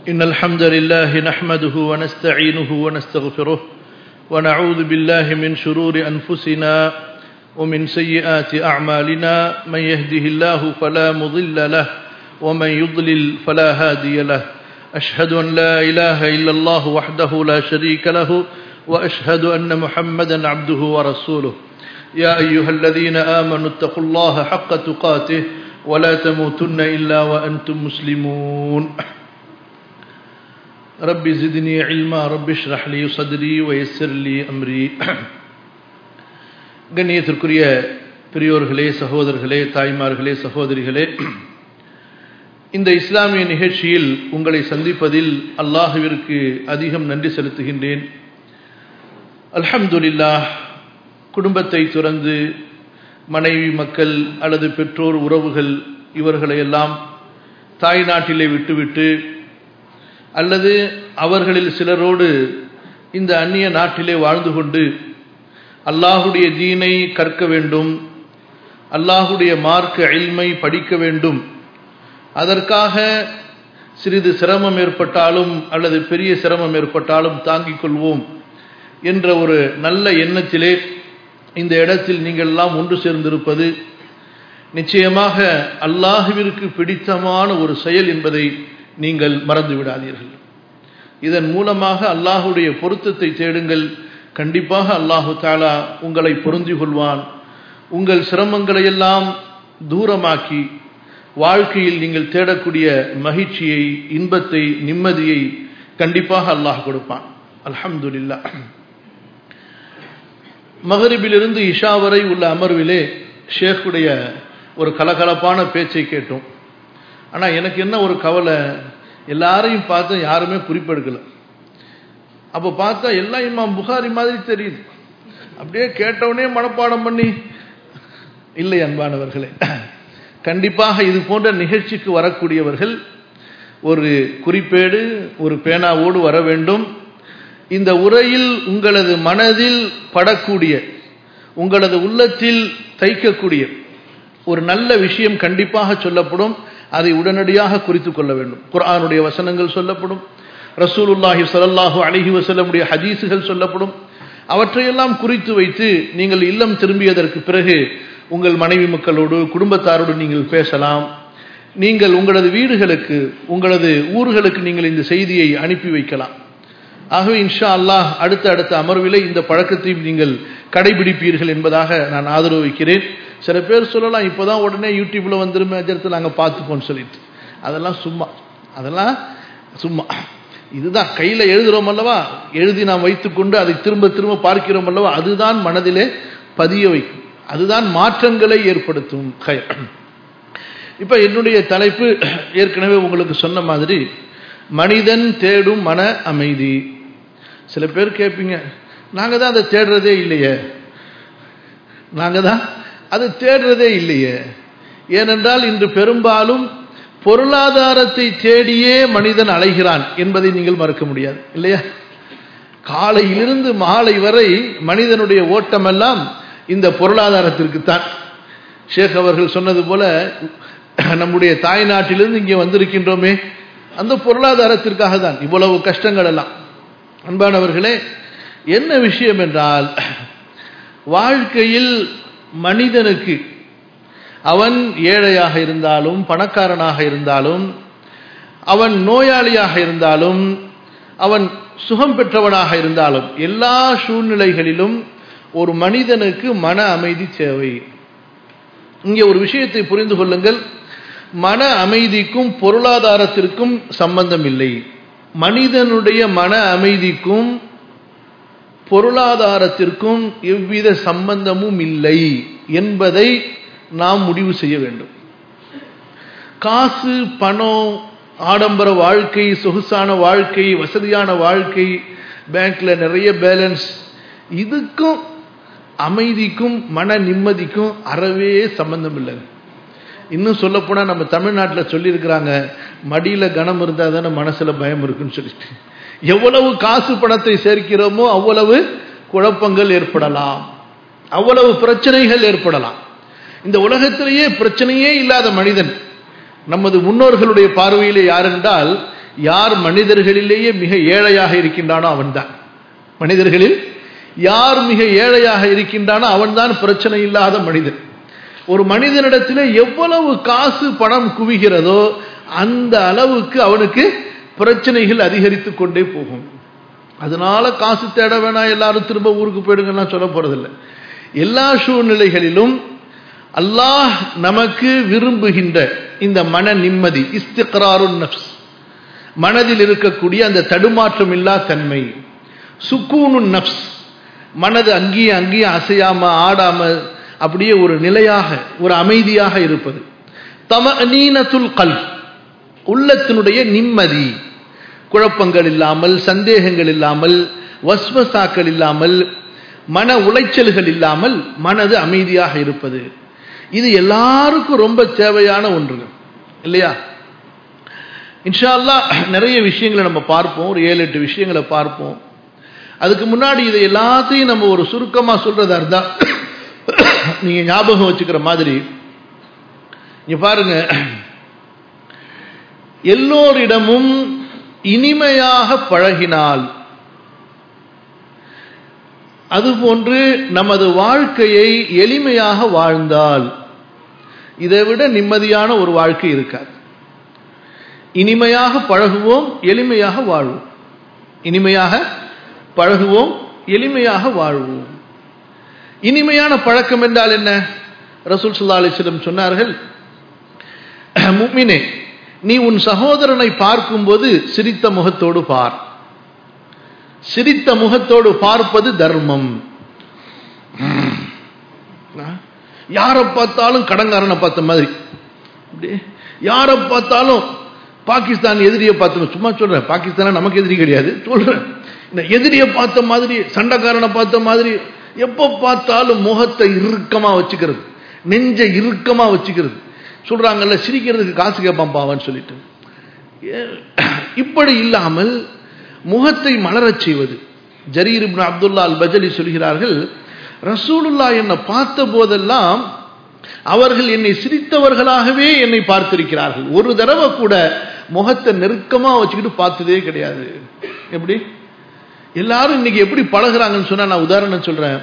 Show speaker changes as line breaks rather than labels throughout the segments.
إن الحمد لله نحمده ونستعينه ونستغفره ونعوذ بالله من شرور أنفسنا ومن سيئات أعمالنا من يهده الله فلا مضل له ومن يضلل فلا هادي له أشهد أن لا إله إلا الله وحده لا شريك له وأشهد أن محمدا عبده ورسوله يا أيها الذين آمنوا اتقوا الله حق تقاته ولا تموتن إلا وأنتم مسلمون رب زدني علما رب اشرح لي صدري ويسر لي أمري கண்ணியத்திற்குரிய பெரியோர்களே சகோதரர்களே தாய்மார்களே சகோதரிகளே இந்த இஸ்லாமிய நிகழ்ச்சியில் உங்களை சந்திப்பதில் அல்லாஹுவிற்கு அதிகம் நன்றி செலுத்துகின்றேன் அல்ஹம்துலில்லாஹ் குடும்பத்தை துறந்து மனைவி மக்கள் அல்லது பெற்றோர் உறவுகள் இவர்களையெல்லாம் தாய் நாட்டிலே விட்டுவிட்டு அல்லது அவர்களில் சிலரோடு இந்த அந்நிய நாட்டிலே வாழ்ந்து கொண்டு அல்லாஹுடைய தீனை கற்க வேண்டும் அல்லாஹுடைய மார்க்க இல்மை படிக்க வேண்டும் அதற்காக சிறிது சிரமம் ஏற்பட்டாலும் அல்லது பெரிய சிரமம் ஏற்பட்டாலும் தாங்கிக் கொள்வோம் என்ற ஒரு நல்ல எண்ணத்திலே இந்த இடத்தில் நீங்கள் எல்லாம் ஒன்று சேர்ந்திருப்பது நிச்சயமாக அல்லாஹுவிற்கு பிடித்தமான ஒரு செயல் என்பதை நீங்கள் மறந்து விடாதீர்கள் இதன் மூலமாக அல்லாஹுடைய பொருத்தத்தை தேடுங்கள் கண்டிப்பாக அல்லாஹு தாலா உங்களை பொருந்தி கொள்வான் உங்கள் சிரமங்களை எல்லாம் தூரமாக்கி வாழ்க்கையில் நீங்கள் தேடக்கூடிய மகிழ்ச்சியை இன்பத்தை நிம்மதியை கண்டிப்பாக அல்லாஹ் கொடுப்பான் அல்ஹம்துலில்லா மகரிபிலிருந்து இஷா வரை உள்ள அமர்விலே ஷேக்குடைய ஒரு கலகலப்பான பேச்சை கேட்டோம் ஆனால் எனக்கு என்ன ஒரு கவலை எல்லாரையும் பார்த்து யாருமே குறிப்பெடுக்கல அப்போ பார்த்தா எல்லாம் இமாம் புகாரி மாதிரி தெரியுது அப்படியே கேட்டவுடனே மனப்பாடம் பண்ணி இல்லை அன்பானவர்களே கண்டிப்பாக இது போன்ற நிகழ்ச்சிக்கு வரக்கூடியவர்கள் ஒரு குறிப்பேடு ஒரு பேனாவோடு வர வேண்டும் இந்த உரையில் உங்களது மனதில் படக்கூடிய உங்களது உள்ளத்தில் தைக்கக்கூடிய ஒரு நல்ல விஷயம் கண்டிப்பாக சொல்லப்படும் அதை உடனடியாக குறித்து கொள்ள வேண்டும் குர்ஆனுடைய வசனங்கள் சொல்லப்படும் ரசூலுல்லாஹி சல்லாஹூ அலிஹி வசல்லமுடைய ஹதீஸுகள் சொல்லப்படும் அவற்றையெல்லாம் குறித்து வைத்து நீங்கள் இல்லம் திரும்பியதற்கு பிறகு உங்கள் மனைவி மக்களோடு குடும்பத்தாரோடு நீங்கள் பேசலாம் நீங்கள் உங்களது வீடுகளுக்கு உங்களது ஊர்களுக்கு நீங்கள் இந்த செய்தியை அனுப்பி வைக்கலாம் ஆகவே இன்ஷா அல்லாஹ் அடுத்த அடுத்த அமர்விலே இந்த பழக்கத்தையும் நீங்கள் கடைபிடிப்பீர்கள் என்பதாக நான் ஆதரவு வைக்கிறேன் சில பேர் சொல்லலாம் இப்போதான் உடனே யூடியூப்ல வந்துருமே அஜரத்தில் நாங்கள் பார்த்துப்போம்னு சொல்லிட்டு அதெல்லாம் சும்மா அதெல்லாம் சும்மா இதுதான் கையில் எழுதுறோம் அல்லவா எழுதி நாம் வைத்துக்கொண்டு அதை திரும்ப திரும்ப பார்க்கிறோம் அல்லவா அதுதான் மனதிலே பதிய வைக்கும் அதுதான் மாற்றங்களை ஏற்படுத்தும் இப்ப என்னுடைய தலைப்பு ஏற்கனவே உங்களுக்கு சொன்ன மாதிரி மனிதன் தேடும் மன அமைதி சில பேர் கேட்பீங்க நாங்க தான் அதை தேடுறதே இல்லையே நாங்க தான் அதை தேடுறதே இல்லையே ஏனென்றால் இன்று பெரும்பாலும் பொருளாதாரத்தை தேடியே மனிதன் அலைகிறான் என்பதை நீங்கள் மறக்க முடியாது இல்லையா காலையிலிருந்து மாலை வரை மனிதனுடைய ஓட்டமெல்லாம் இந்த பொருளாதாரத்திற்கு தான் ஷேக் அவர்கள் சொன்னது போல நம்முடைய தாய் நாட்டிலிருந்து இங்கே வந்திருக்கின்றோமே அந்த பொருளாதாரத்திற்காக தான் இவ்வளவு கஷ்டங்கள் எல்லாம் அன்பானவர்களே என்ன விஷயம் என்றால் வாழ்க்கையில் மனிதனுக்கு அவன் ஏழையாக இருந்தாலும் பணக்காரனாக இருந்தாலும் அவன் நோயாளியாக இருந்தாலும் அவன் சுகம் பெற்றவனாக இருந்தாலும் எல்லா சூழ்நிலைகளிலும் ஒரு மனிதனுக்கு மன அமைதி தேவை இங்கே ஒரு விஷயத்தை புரிந்து கொள்ளுங்கள் மன அமைதிக்கும் பொருளாதாரத்திற்கும் சம்பந்தம் இல்லை மனிதனுடைய மன அமைதிக்கும் பொருளாதாரத்திற்கும் எவ்வித சம்பந்தமும் இல்லை என்பதை நாம் முடிவு செய்ய வேண்டும் காசு பணம் ஆடம்பர வாழ்க்கை சொகுசான வாழ்க்கை வசதியான வாழ்க்கை பேங்க்ல நிறைய பேலன்ஸ் இதுக்கும் அமைதிக்கும் மன நிம்மதிக்கும் அறவே சம்பந்தம் இல்லை இன்னும் சொல்ல போனா நம்ம தமிழ்நாட்டில் சொல்லியிருக்கிறாங்க மடியில கனம் இருந்தால் தானே மனசுல பயம் இருக்குன்னு சொல்லிட்டு எவ்வளவு காசு பணத்தை சேர்க்கிறோமோ அவ்வளவு குழப்பங்கள் ஏற்படலாம் அவ்வளவு பிரச்சனைகள் ஏற்படலாம் இந்த உலகத்திலேயே பிரச்சனையே இல்லாத மனிதன் நமது முன்னோர்களுடைய பார்வையிலே யாரென்றால் யார் மனிதர்களிலேயே மிக ஏழையாக இருக்கின்றானோ அவன்தான் மனிதர்களில் யார் மிக ஏழையாக இருக்கின்றானோ அவன்தான் பிரச்சனை இல்லாத மனிதன் ஒரு மனிதனிடத்தில் எவ்வளவு காசு பணம் குவிகிறதோ அந்த அளவுக்கு அவனுக்கு பிரச்சனைகள் அதிகரித்து கொண்டே போகும் அதனால காசு தேட வேணாம் எல்லாரும் திரும்ப ஊருக்கு போயிடுங்கலாம் சொல்ல போறதில்லை எல்லா சூழ்நிலைகளிலும் அல்லாஹ் நமக்கு விரும்புகின்ற இந்த மன நிம்மதி இஸ்திக்ராருன் நப்ஸ் மனதில் இருக்கக்கூடிய அந்த தடுமாற்றம் இல்லா தன்மை சுக்கூனு நப்ஸ் மனது அங்கேயும் அங்கேயும் அசையாம ஆடாம அப்படியே ஒரு நிலையாக ஒரு அமைதியாக இருப்பது தம நீனத்துல் கல் உள்ளத்தினுடைய நிம்மதி குழப்பங்கள் இல்லாமல் சந்தேகங்கள் இல்லாமல் வஸ்வசாக்கள் இல்லாமல் மன உளைச்சல்கள் இல்லாமல் மனது அமைதியாக இருப்பது இது எல்லாருக்கும் ரொம்ப தேவையான ஒன்றுங்க இல்லையா இன்ஷா அல்லாஹ் நிறைய விஷயங்களை நம்ம பார்ப்போம் ஒரு ஏழு எட்டு விஷயங்களை பார்ப்போம் அதுக்கு முன்னாடி இதை எல்லாத்தையும் நம்ம ஒரு சுருக்கமா சொல்றதா இருந்தா நீங்க ஞாபகம் வச்சுக்கிற மாதிரி இங்க பாருங்க எல்லோரிடமும் இனிமையாக பழகினால் அதுபோன்று நமது வாழ்க்கையை எளிமையாக வாழ்ந்தால் இதை விட நிம்மதியான ஒரு வாழ்க்கை இருக்காது இனிமையாக பழகுவோம் எளிமையாக வாழ்வோம் இனிமையாக பழகுவோம் எளிமையாக வாழ்வோம் இனிமையான பழக்கம் என்றால் என்ன ரசூல் சுல்லா அலிஸ்லம் சொன்னார்கள் முக்மினே நீ உன் சகோதரனை பார்க்கும்போது சிரித்த முகத்தோடு பார் சிரித்த முகத்தோடு பார்ப்பது தர்மம் யாரை பார்த்தாலும் கடங்காரனை பார்த்த மாதிரி யாரை பார்த்தாலும் பாகிஸ்தான் எதிரியை பார்த்து சும்மா சொல்றேன் பாகிஸ்தான நமக்கு எதிரி கிடையாது சொல்றேன் இந்த எதிரியை பார்த்த மாதிரி சண்டைக்காரனை பார்த்த மாதிரி எப்ப பார்த்தாலும் முகத்தை இறுக்கமா வச்சுக்கிறது நெஞ்சை இறுக்கமா வச்சுக்கிறது சொல்றாங்கல்ல சிரிக்கிறதுக்கு காசு கேட்பான் பாவன்னு சொல்லிட்டு இப்படி இல்லாமல் முகத்தை மலரச் செய்வது ஜரீர் இப்னு அப்துல்லா அல் பஜலி சொல்கிறார்கள் ரசூலுல்லா என்னை பார்த்த போதெல்லாம் அவர்கள் என்னை சிரித்தவர்களாகவே என்னை பார்த்திருக்கிறார்கள் ஒரு தடவை கூட முகத்தை நெருக்கமா வச்சுக்கிட்டு பார்த்ததே கிடையாது எப்படி எல்லாரும் இன்னைக்கு எப்படி பழகுறாங்கன்னு சொன்னா நான் உதாரணம் சொல்றேன்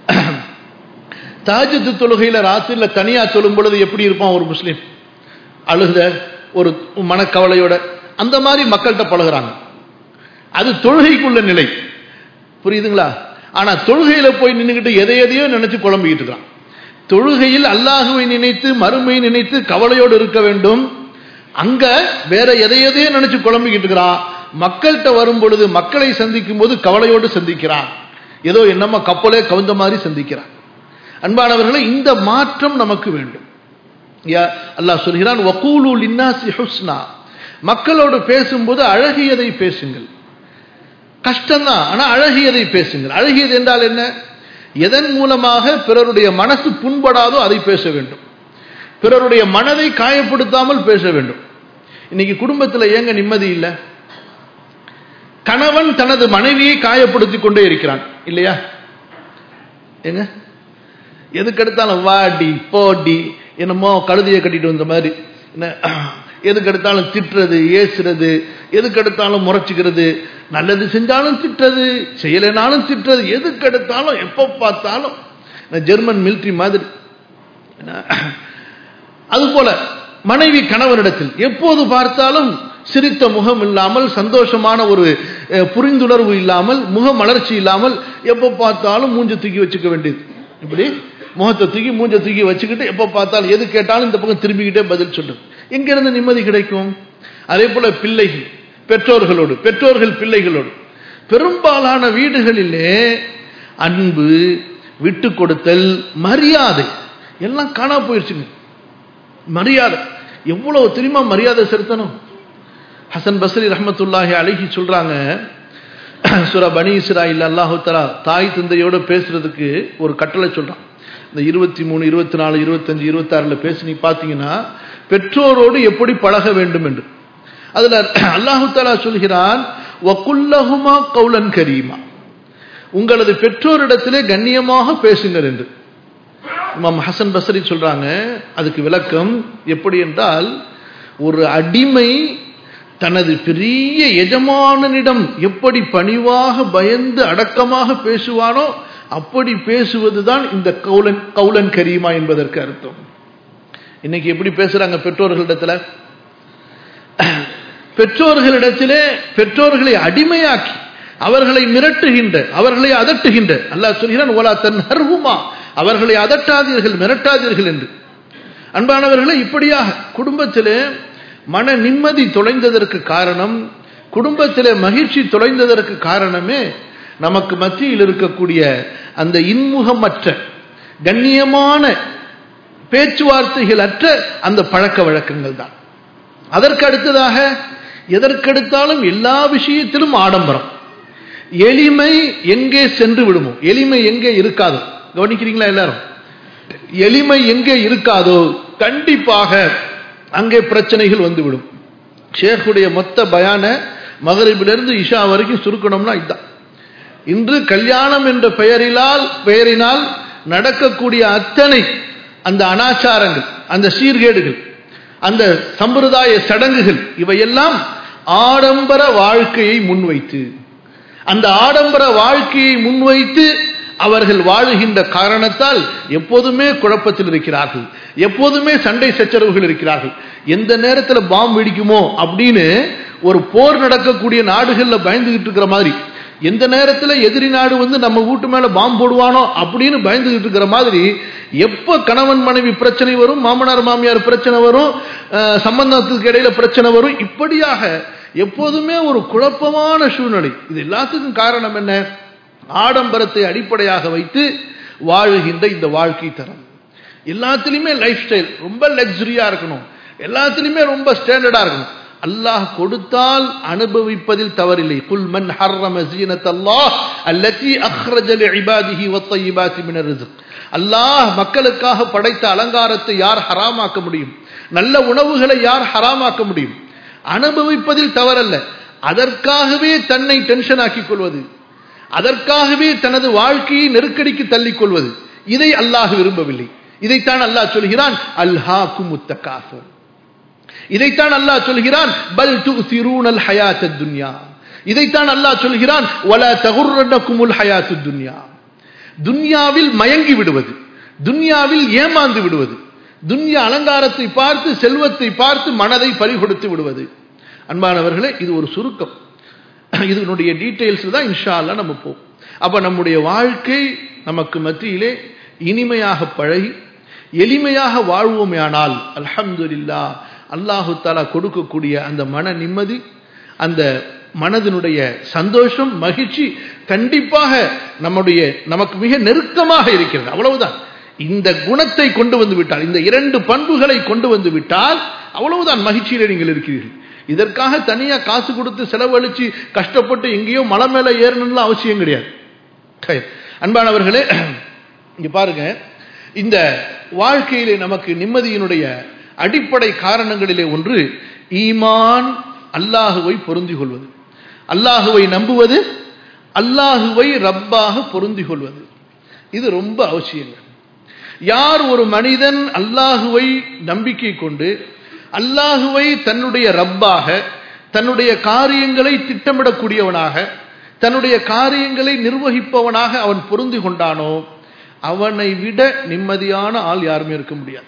தாஜத்து தொழுகையில ராத்திரில தனியா சொல்லும் பொழுது எப்படி இருப்பான் ஒரு முஸ்லீம் அழுத ஒரு மனக்கவலையோட அந்த மாதிரி மக்கள்கிட்ட பழகுறாங்க அது தொழுகைக்குள்ள நிலை புரியுதுங்களா ஆனா தொழுகையில போய் நின்றுகிட்டு எதை எதையோ நினைச்சு குழம்பிக்கிட்டு இருக்கான் தொழுகையில் அல்லாஹுவை நினைத்து மறுமை நினைத்து கவலையோடு இருக்க வேண்டும் அங்க வேற எதை எதையோ நினைச்சு குழம்பிக்கிட்டு இருக்கிறான் மக்கள்கிட்ட வரும் பொழுது மக்களை சந்திக்கும் போது கவலையோடு சந்திக்கிறான் ஏதோ என்னமா கப்பலே கவுந்த மாதிரி சந்திக்கிறான் அன்பானவர்களே இந்த மாற்றம் நமக்கு வேண்டும் அல்லாஹ் சொல்கிறான் வக்கூலு லின்னாசி ஹுஸ்னா மக்களோடு பேசும்போது அழகியதை பேசுங்கள் கஷ்டம்தான் ஆனா அழகியதை பேசுங்கள் அழகியது என்றால் என்ன எதன் மூலமாக பிறருடைய மனசு புண்படாதோ அதை பேச வேண்டும் பிறருடைய மனதை காயப்படுத்தாமல் பேச வேண்டும் இன்னைக்கு குடும்பத்தில் ஏங்க நிம்மதி இல்லை கணவன் தனது மனைவியை காயப்படுத்தி கொண்டே இருக்கிறான் இல்லையா ஏங்க எதுக்கெடுத்தாலும் வாடி போடி என்னமோ கழுதியை கட்டிட்டு வந்த மாதிரி என்ன எதுக்கெடுத்தாலும் திட்டுறது ஏசுறது எதுக்கெடுத்தாலும் முறைச்சிக்கிறது நல்லது செஞ்சாலும் திட்டுறது செய்யலைனாலும் திட்டுறது எதுக்கெடுத்தாலும் எப்போ பார்த்தாலும் ஜெர்மன் மிலிட்ரி மாதிரி அதுபோல மனைவி கணவனிடத்தில் எப்போது பார்த்தாலும் சிரித்த முகம் இல்லாமல் சந்தோஷமான ஒரு புரிந்துணர்வு இல்லாமல் முக மலர்ச்சி இல்லாமல் எப்போ பார்த்தாலும் மூஞ்ச தூக்கி வச்சுக்க வேண்டியது இப்படி முகத்தை தூக்கி மூஞ்ச தூக்கி வச்சுக்கிட்டு எப்போ பார்த்தாலும் எது கேட்டாலும் இந்த பக்கம் திரும்பிக்கிட்டே பதில் சொல்றது எங்கிருந்து நிம்மதி கிடைக்கும் அதே போல பிள்ளைகள் பெற்றோர்களோடு பெற்றோர்கள் பிள்ளைகளோடு பெரும்பாலான வீடுகளிலே அன்பு விட்டு கொடுத்தல் மரியாதை எல்லாம் காணா போயிடுச்சுங்க மரியாதை எவ்வளவு தெரியுமா மரியாதை செலுத்தணும் ஹசன் பஸ்ரி ரஹமத்துல்லாஹி அழகி சொல்றாங்க சுரா பனி இஸ்ராயில் அல்லாஹு தலா தாய் தந்தையோட பேசுறதுக்கு ஒரு கட்டளை சொல்றான் இந்த இருபத்தி மூணு இருபத்தி நாலு இருபத்தஞ்சு இருபத்தாறுல பேசி நீ பார்த்தீங்கன்னா பெற்றோரோடு எப்படி பழக வேண்டும் என்று அதுல அல்லாஹு தாலா சொல்கிறான் வக்குல்லஹுமா கவுலன் கரீமா உங்களது பெற்றோரிடத்திலே கண்ணியமாக பேசுங்கள் என்று இமாம் ஹசன் பசரி சொல்றாங்க அதுக்கு விளக்கம் எப்படி என்றால் ஒரு அடிமை தனது பெரிய எஜமானனிடம் எப்படி பணிவாக பயந்து அடக்கமாக பேசுவானோ அப்படி பேசுவதுதான் இந்த கவுலன் கவுலன் கரீமா என்பதற்கு அர்த்தம் இன்னைக்கு எப்படி பேசுறாங்க பெற்றோர்களிடத்துல பெற்றோர்களிடத்திலே பெற்றோர்களை அடிமையாக்கி அவர்களை மிரட்டுகின்ற அவர்களை அதட்டுகின்ற அல்லாஹ் சொல்கிறான் ஓலா தன் ஹர்வுமா அவர்களை அதட்டாதீர்கள் மிரட்டாதீர்கள் என்று அன்பானவர்களை இப்படியாக குடும்பத்திலே மன நிம்மதி தொலைந்ததற்கு காரணம் குடும்பத்திலே மகிழ்ச்சி தொலைந்ததற்கு காரணமே நமக்கு மத்தியில் இருக்கக்கூடிய அந்த இன்முகமற்ற கண்ணியமான பேச்சுவார்த்தைகள் அற்ற அந்த பழக்க வழக்கங்கள் தான் அதற்கு அடுத்ததாக எதற்கெடுத்தாலும் எல்லா விஷயத்திலும் ஆடம்பரம் எளிமை எங்கே சென்று விடுமோ எளிமை எங்கே இருக்காதோ கவனிக்கிறீங்களா எல்லாரும் எளிமை எங்கே இருக்காதோ கண்டிப்பாக அங்கே பிரச்சனைகள் வந்துவிடும் ஷேக்குடைய மொத்த பயான மகரிபிலிருந்து இஷா வரைக்கும் சுருக்கணும்னா இதுதான் இன்று கல்யாணம் என்ற பெயரிலால் பெயரினால் நடக்கக்கூடிய அத்தனை அந்த அனாச்சாரங்கள் அந்த சீர்கேடுகள் அந்த சம்பிரதாய சடங்குகள் இவையெல்லாம் ஆடம்பர வாழ்க்கையை முன்வைத்து அந்த ஆடம்பர வாழ்க்கையை முன்வைத்து அவர்கள் வாழுகின்ற காரணத்தால் எப்போதுமே குழப்பத்தில் இருக்கிறார்கள் எப்போதுமே சண்டை சச்சரவுகள் இருக்கிறார்கள் எந்த நேரத்தில் பாம்பு வெடிக்குமோ அப்படின்னு ஒரு போர் நடக்கக்கூடிய நாடுகள்ல பயந்துகிட்டு இருக்கிற மாதிரி எந்த நேரத்தில் எதிரி நாடு வந்து நம்ம வீட்டு மேல பாம்பு போடுவானோ அப்படின்னு பயந்துகிட்டு இருக்கிற மாதிரி எப்ப கணவன் மனைவி பிரச்சனை வரும் மாமனார் மாமியார் பிரச்சனை வரும் சம்பந்தத்துக்கு இடையில பிரச்சனை வரும் இப்படியாக எப்போதுமே ஒரு குழப்பமான சூழ்நிலை இது எல்லாத்துக்கும் காரணம் என்ன ஆடம்பரத்தை அடிப்படையாக வைத்து வாழுகின்ற இந்த வாழ்க்கை தரம் எல்லாத்துலேயுமே லைஃப் ஸ்டைல் ரொம்ப லக்ஸுரியா இருக்கணும் எல்லாத்துலேயுமே ரொம்ப ஸ்டாண்டர்டா இருக்கணும் அல்லாஹ் கொடுத்தால் அனுபவிப்பதில் தவறில்லை குல் மன் ஹர்ரம ஜீனத் அல்லாஹ் அல்லதி அக்ரஜ லிஇபாதிஹி வத்தய்யிபாத்தி மினர் ரிஸ்க் அல்லாஹ் மக்களுக்காக படைத்த அலங்காரத்தை யார் ஹராமாக்க முடியும் நல்ல உணவுகளை யார் ஹராமாக்க முடியும் அனுபவிப்பதில் தவறல்ல அதற்காகவே தன்னை டென்ஷன் ஆக்கிக் கொள்வது அதற்காகவே தனது வாழ்க்கையை நெருக்கடிக்கு தள்ளிக் கொள்வது இதை அல்லாஹ் விரும்பவில்லை இதைத்தான் அல்லாஹ் சொல்கிறான் அல்ஹாக்கு முத்தகாஃபர் இதைத்தான் அல்லாஹ் சொல்கிறான் பல் துசிரூனல் ஹயாத் துன்யா இதைத்தான் அல்லாஹ் சொல்கிறான் வல தகுர்ரனக்குமுல் ஹயாத்து துன்யா துன்யாவில் மயங்கி விடுவது துன்யாவில் ஏமாந்து விடுவது துன்யா அலங்காரத்தை பார்த்து செல்வத்தை பார்த்து மனதை பறிகொடுத்து விடுவது அன்பானவர்களே இது ஒரு சுருக்கம் இதனுடைய டீட்டெயில்ஸ் தான் இன்ஷா அல்லா நம்ம போவோம் அப்ப நம்முடைய வாழ்க்கை நமக்கு மத்தியிலே இனிமையாக பழகி எளிமையாக வாழ்வோமேயானால் அல்ஹம்துலில்லா அல்லாஹு தாலா கொடுக்கக்கூடிய அந்த மன நிம்மதி அந்த மனதினுடைய சந்தோஷம் மகிழ்ச்சி கண்டிப்பாக நம்முடைய நமக்கு மிக நெருக்கமாக இருக்கிறது அவ்வளவுதான் இந்த குணத்தை கொண்டு வந்து விட்டால் இந்த இரண்டு பண்புகளை கொண்டு வந்து விட்டால் அவ்வளவுதான் மகிழ்ச்சியில நீங்கள் இருக்கிறீர்கள் இதற்காக தனியா காசு கொடுத்து செலவழிச்சு கஷ்டப்பட்டு எங்கேயோ மலை மேல ஏறணும்னு அவசியம் கிடையாது அன்பானவர்களே இங்க பாருங்க இந்த வாழ்க்கையிலே நமக்கு நிம்மதியினுடைய அடிப்படை காரணங்களிலே ஒன்று ஈமான் அல்லாஹுவை பொருந்தி கொள்வது அல்லாஹுவை நம்புவது அல்லாஹுவை ரப்பாக பொருந்தி கொள்வது இது ரொம்ப அவசியங்க யார் ஒரு மனிதன் அல்லாஹுவை நம்பிக்கை கொண்டு அல்லாஹுவை தன்னுடைய ரப்பாக தன்னுடைய காரியங்களை திட்டமிடக்கூடியவனாக தன்னுடைய காரியங்களை நிர்வகிப்பவனாக அவன் பொருந்தி கொண்டானோ அவனை விட நிம்மதியான ஆள் யாருமே இருக்க முடியாது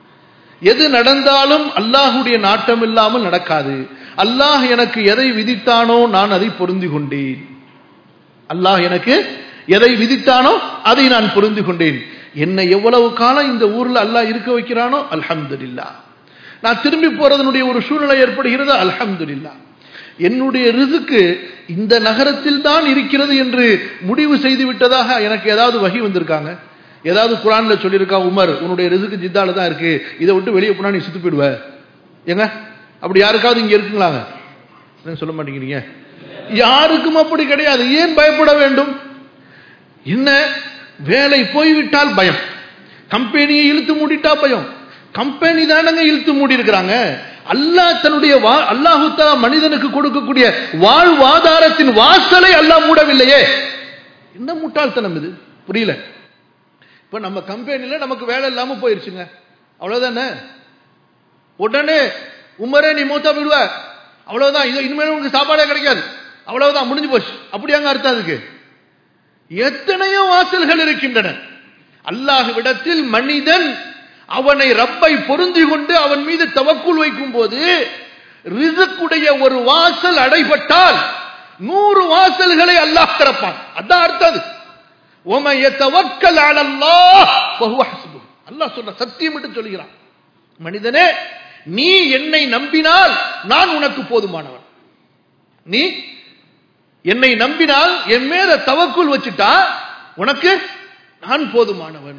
எது நடந்தாலும் அல்லாஹுடைய நாட்டம் இல்லாமல் நடக்காது அல்லாஹ் எனக்கு எதை விதித்தானோ நான் அதை பொருந்தி கொண்டேன் அல்லாஹ் எனக்கு எதை விதித்தானோ அதை நான் பொருந்தி கொண்டேன் என்னை எவ்வளவு காலம் இந்த ஊர்ல அல்லாஹ் இருக்க வைக்கிறானோ அல்ஹம்துலில்லா நான் திரும்பி போறதனுடைய ஒரு சூழ்நிலை ஏற்படுகிறது அல்ஹம்துலில்லா என்னுடைய ரிசுக்கு இந்த நகரத்தில் தான் இருக்கிறது என்று முடிவு செய்து விட்டதாக எனக்கு ஏதாவது வகி வந்திருக்காங்க ஏதாவது குரான்ல சொல்லியிருக்கா உமர் உன்னுடைய ரிசுக்கு ஜித்தால தான் இருக்கு இதை விட்டு வெளியே போனா நீ சுத்து போயிடுவ ஏங்க அப்படி யாருக்காவது இங்க இருக்குங்களாங்க சொல்ல மாட்டேங்கிறீங்க யாருக்கும் அப்படி கிடையாது ஏன் பயப்பட வேண்டும் என்ன வேலை போய்விட்டால் பயம் கம்பெனியை இழுத்து மூடிட்டா பயம் கம்பெனி தானங்க இழுத்து மூடி இருக்கிறாங்க அல்லாஹ் தன்னுடைய அல்லாஹு தலா மனிதனுக்கு கொடுக்கக்கூடிய வாழ்வாதாரத்தின் வாசலை அல்லாஹ் மூடவில்லையே என்ன முட்டாள்தனம் இது புரியல இப்ப நம்ம கம்பெனில நமக்கு வேலை இல்லாம போயிருச்சுங்க அவ்வளவுதானே உடனே உமரே நீ மூத்தா போயிடுவ அவ்வளவுதான் இது இனிமேல் உங்களுக்கு சாப்பாடே கிடைக்காது அவ்வளவுதான் முடிஞ்சு போச்சு அப்படியாங்க அர்த்தம் அதுக்கு எத்தனையோ வாசல்கள் இருக்கின்றன அல்லாஹ்விடத்தில் மனிதன் அவனை ரப்பை பொருந்தி கொண்டு அவன் மீது தவக்குள் வைக்கும் போது ரிசுக்குடைய ஒரு வாசல் அடைபட்டால் நூறு வாசல்களை அல்லாஹ் திறப்பான் அதான் அர்த்தம் அது உமை தவக்கல் அலல்லாஹ் ஃபஹுவ ஹஸ்புஹ் அல்லாஹ் சொல்ற சத்தியம் விட்டு சொல்கிறான் மனிதனே நீ என்னை நம்பினால் நான் உனக்கு போதுமானவன் நீ என்னை நம்பினால் என் மேல தவக்குள் வச்சுட்டா உனக்கு நான் போதுமானவன்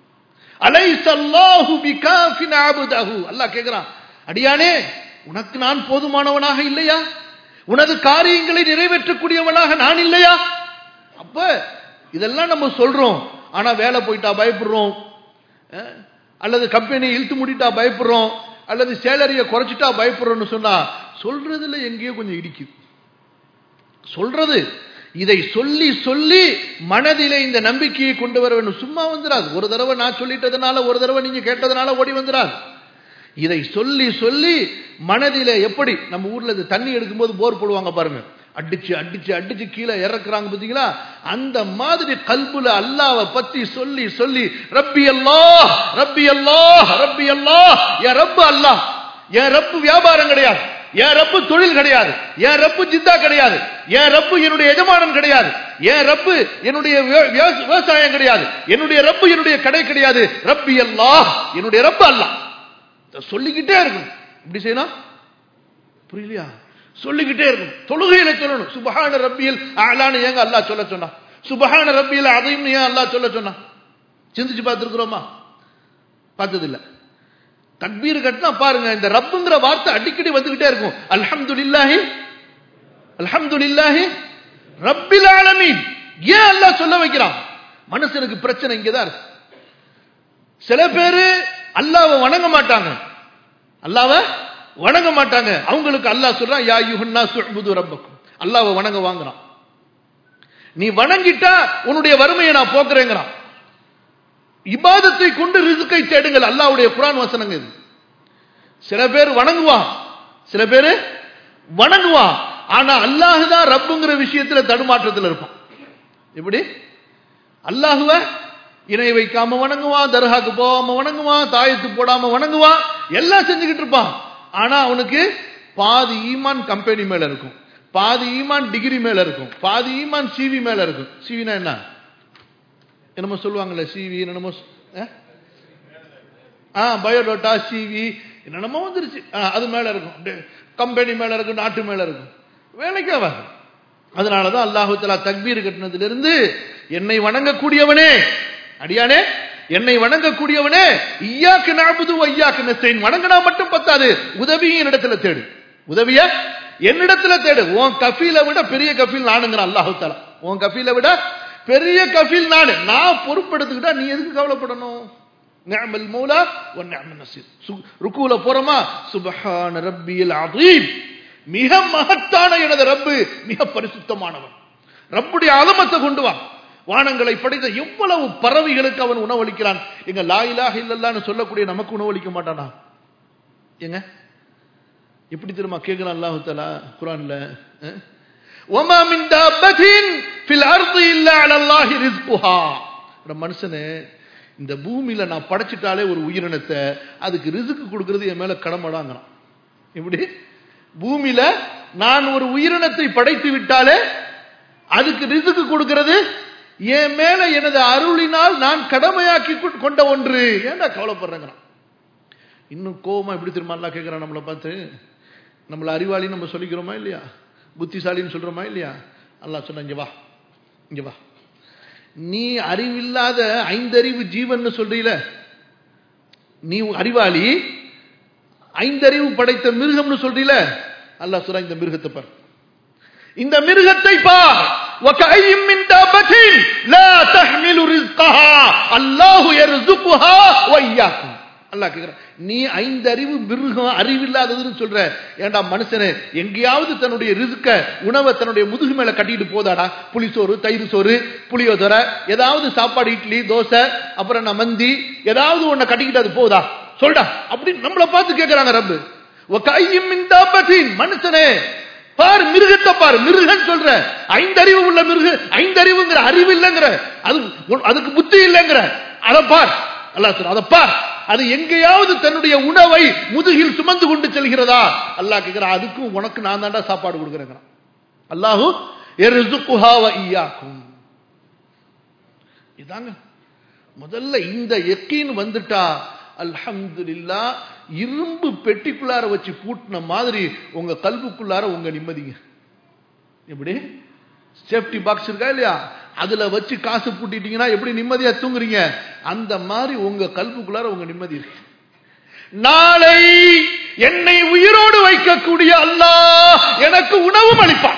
அலைசல்லாஹு பிகாஃபின் அபுதஹு அல்லாஹ் கேக்குறான் அடியானே உனக்கு நான் போதுமானவனாக இல்லையா உனது காரியங்களை நிறைவேற்றக்கூடியவனாக நான் இல்லையா அப்ப இதெல்லாம் நம்ம சொல்றோம் ஆனா வேலை போயிட்டா பயப்படுறோம் அஹ், அல்லது கம்பெனி இழுத்து மூடிட்டா பயப்படுறோம் அல்லது சேலரியை குறைச்சிட்டா பயப்படுறோம்னு சொன்னா சொல்றதுல எங்கேயோ கொஞ்சம் இடிக்குது சொல்றது இதை சொல்லி சொல்லி மனதிலே இந்த நம்பிக்கையை கொண்டு வர வேண்டும் சும்மா வந்துடாது ஒரு தடவை நான் சொல்லிட்டதுனால ஒரு தடவை நீங்க கேட்டதுனால ஓடி வந்துடாது இதை சொல்லி சொல்லி மனதிலே எப்படி நம்ம ஊர்ல இந்த தண்ணி எடுக்கும்போது போர் போடுவாங்க பாருங்க அடிச்சு அடிச்சு அடிச்சு கீழே இறக்குறாங்க பாத்தீங்களா அந்த மாதிரி கல்புல அல்லாவை பத்தி சொல்லி சொல்லி ரப்பி அல்லாஹ் ரப்பி அல்லாஹ் ரப்பி அல்லாஹ் என் ரப்பு அல்லாஹ் என் ரப்பு வியாபாரம் கிடையாது என் ரப்பு தொழில் கிடையாது என் ரப்பு ஜித்தா கிடையாது என் ரப்பு என்னுடைய எஜமானன் கிடையாது என் ரப்பு என்னுடைய விவ- விவ- விவசாயம் கிடையாது என்னுடைய ரப்பு என்னுடைய கடை கிடையாது ரப்பி அல்லாஹ் என்னுடைய ரப்பு அல்லாஹ் இதை சொல்லிக்கிட்டே இருக்கணும் இப்படி செய்யணும் புரியலையா சொல்லிக்கிட்டே இருக்கணும் தொழுகையில சொல்லணும் சுபஹான ரப்பியில் அலான்னு ஏங்க அல்லாஹ் சொல்ல சொன்னா சுபஹான ரப்பியில் அதையும் ஏன் அல்லாஹ் சொல்ல சொன்னா சிந்திச்சு பார்த்துருக்குறோமா பார்த்தது இல்ல தக்பீர் கட்டினா பாருங்க இந்த ரப்புங்கிற வார்த்தை அடிக்கடி வந்துகிட்டே இருக்கும் அல்ஹம்துலில்லாஹி அல்ஹம்துலில்லாஹி ரப்பில் ஆலமீன் ஏன் அல்லாஹ் சொல்ல வைக்கிறான் மனுஷனுக்கு பிரச்சனை இங்கதான் இருக்கு சில பேரு அல்லாவை வணங்க மாட்டாங்க அல்லாவை வணங்க மாட்டாங்க அவங்களுக்கு அல்லாஹ் சொல்றான் யா யுஹன்னா சுஅபுது ரப்பக்கும் அல்லாவை வணங்க வாங்குறான் நீ வணங்கிட்டா உன்னுடைய வறுமையை நான் போக்குறேங்கிறான் இபாதத்தை கொண்டு ரிசுக்கை தேடுங்கள் அல்லாஹ்வுடைய குர்ஆன் வசனங்க இது சில பேர் வணங்குவான் சில பேர் வணங்குவான் ஆனா அல்லாஹ் தான் ரப்புங்கிற விஷயத்துல தடுமாற்றத்தில் இருப்பான் எப்படி அல்லாஹுவ இணை வைக்காம வணங்குவான் தர்காக்கு போகாம வணங்குவான் தாயத்து போடாம வணங்குவான் எல்லாம் செஞ்சுக்கிட்டு இருப்பான் ஆனா அவனுக்கு பாதி ஈமான் கம்பெனி மேல இருக்கும் பாதி ஈமான் டிகிரி மேல இருக்கும் பாதி ஈமான் சிவி மேல இருக்கும் சிவினா என்ன என்னமோ சொல்லுவாங்கல்ல சிவி என்னமோ சொ- அஹ்? ஆ பயோடோட்டா சிவி என்னென்னமோ வந்துருச்சு ஆ, அது மேல இருக்கும் அப்படியே கம்பெனி மேல இருக்கும் நாட்டு மேல இருக்கும் வேலைக்கு ஆகாது அதனால தான் அல்லாஹு தலா தக்பீர் கட்டினதிலிருந்து என்னை வணங்கக்கூடியவனே அடியானே என்னை வணங்கக்கூடியவனே ஐயாக்கு நாபுது ஐயாக்கு நஸ்தைன் வணங்கினா மட்டும் பத்தாது உதவியும் என்னிடத்துல தேடு உதவிய என்னிடத்துல தேடு உன் கஃபீலை விட பெரிய கஃபீல் நானுங்கிறான் அல்லாஹு தலா உன் கஃபீலை விட பெரிய கஃபீல் நானு நான் பொறுப்பெடுத்துக்கிட்டா நீ எதுக்கு கவலைப்படணும் நிஅமல் மௌலா வ நிஅமல் நசீர் சு- ருக்குல போறோமா சுப்ஹான ரப்பியல் அதீம் மிக மகத்தான எனது ரப்பு மிக பரிசுத்தமானவன் ரப்புடைய அலமத்தை கொண்டு வா வானங்களை படைத்த எவ்வளவு பறவைகளுக்கு அவன் உணவளிக்கிறான் எங்க லா இலாஹ இல்லல்லான்னு சொல்லக்கூடிய நமக்கு உணவளிக்க மாட்டானா ஏங்க எப்படி திரும்ப கேட்கிறான் அல்லாஹு தஆலா குர்ஆன்ல அஹ்? وما من دابة في الأرض إلا على الله رزقها ஒரு மனுஷனே இந்த பூமியில நான் படைச்சிட்டாலே ஒரு உயிரினத்தை அதுக்கு ரிசுக்கு கொடுக்கிறது என் மேல கடமைடாங்கிறான் இப்படி பூமியில நான் ஒரு உயிரினத்தை படைத்து விட்டாலே அதுக்கு ரிசுக்கு கொடுக்கிறது என் மேல எனது அருளினால் நான் கடமையாக்கி கொ- கொண்ட ஒன்று ஏன்டா கவலைப்படுறேங்கிறான் இன்னும் கோவமா எப்படி திரும்ப எல்லாம் கேட்கிறான் நம்மளை பார்த்து நம்மள அறிவாளின்னு நம்ம சொல்லிக்கிறோமா இல்லையா புத்திசாலின்னு சொல்றோமா இல்லையா அல்லாஹ் சொன்ன இங்க வா இங்க வா நீ அறிவில்லாத ஐந்தறிவு ஜீவன் சொல்றீல நீ அறிவாளி ஐந்தறிவு படைத்த மிருகம்னு சொல்றீல அல்லாஹ் சொல்றான் இந்த மிருகத்தை பார் இந்த மிருகத்தை பார் وكأي من دابة لا تحمل رزقها الله يرزقها وإياكم அல்லாஹ் கேக்குறான் நீ ஐந்து அறிவு மிருகம் அறிவில்லாததுன்னு சொல்ற ஏன்டா மனுஷனே எங்கேயாவது தன்னுடைய ரிஸ்க உணவை தன்னுடைய முதுகு மேல கட்டிட்டு போதாடா புளிசோறு தயிர் சோறு புளியோதரை ஏதாவது சாப்பாடு இட்லி தோசை அப்புறம் நான் மந்தி ஏதாவது ஒன்ன கட்டிக்கிட்டு அது போதா சொல்டா அப்படி நம்மளை பார்த்து கேட்கறாங்க ரப்பு ஒக்கையும் மின்தாபத்தின் மனுஷனே பார் மிருகத்தை பார் மிருகன் சொல்ற ஐந்தறிவு உள்ள மிருக ஐந்தறிவுங்கிற அறிவு இல்லைங்கிற அது அதுக்கு புத்தி இல்லைங்கிற அதை பார் அல்லாஹ் சொல்ற அதை பார் அது எங்கேயாவது தன்னுடைய உணவை முதுகில் சுமந்து கொண்டு செல்கிறதா அல்லாஹ் கேட்கிற அதுக்கும் உனக்கு நான் தாண்டா சாப்பாடு கொடுக்குறேங்கிறான் அல்லாஹு எருசுகுஹாவ ஈயாக்கும் இதாங்க முதல்ல இந்த எக்கீன் வந்துட்டா அல்ஹம்துலில்லா இரும்பு பெட்டிக்குள்ளார வச்சு பூட்டின மாதிரி உங்க கல்புக்குள்ளார உங்க நிம்மதிங்க எப்படி சேஃப்டி பாக்ஸ் இருக்கா இல்லையா அதுல வச்சு காசு பூட்டிட்டீங்கன்னா எப்படி நிம்மதியா தூங்குறீங்க அந்த மாதிரி உங்க கல்புக்குள்ளார உங்க நிம்மதி இருக்கு நாளை என்னை உயிரோடு வைக்கக்கூடிய அல்லாஹ் எனக்கு உணவும் அளிப்பான்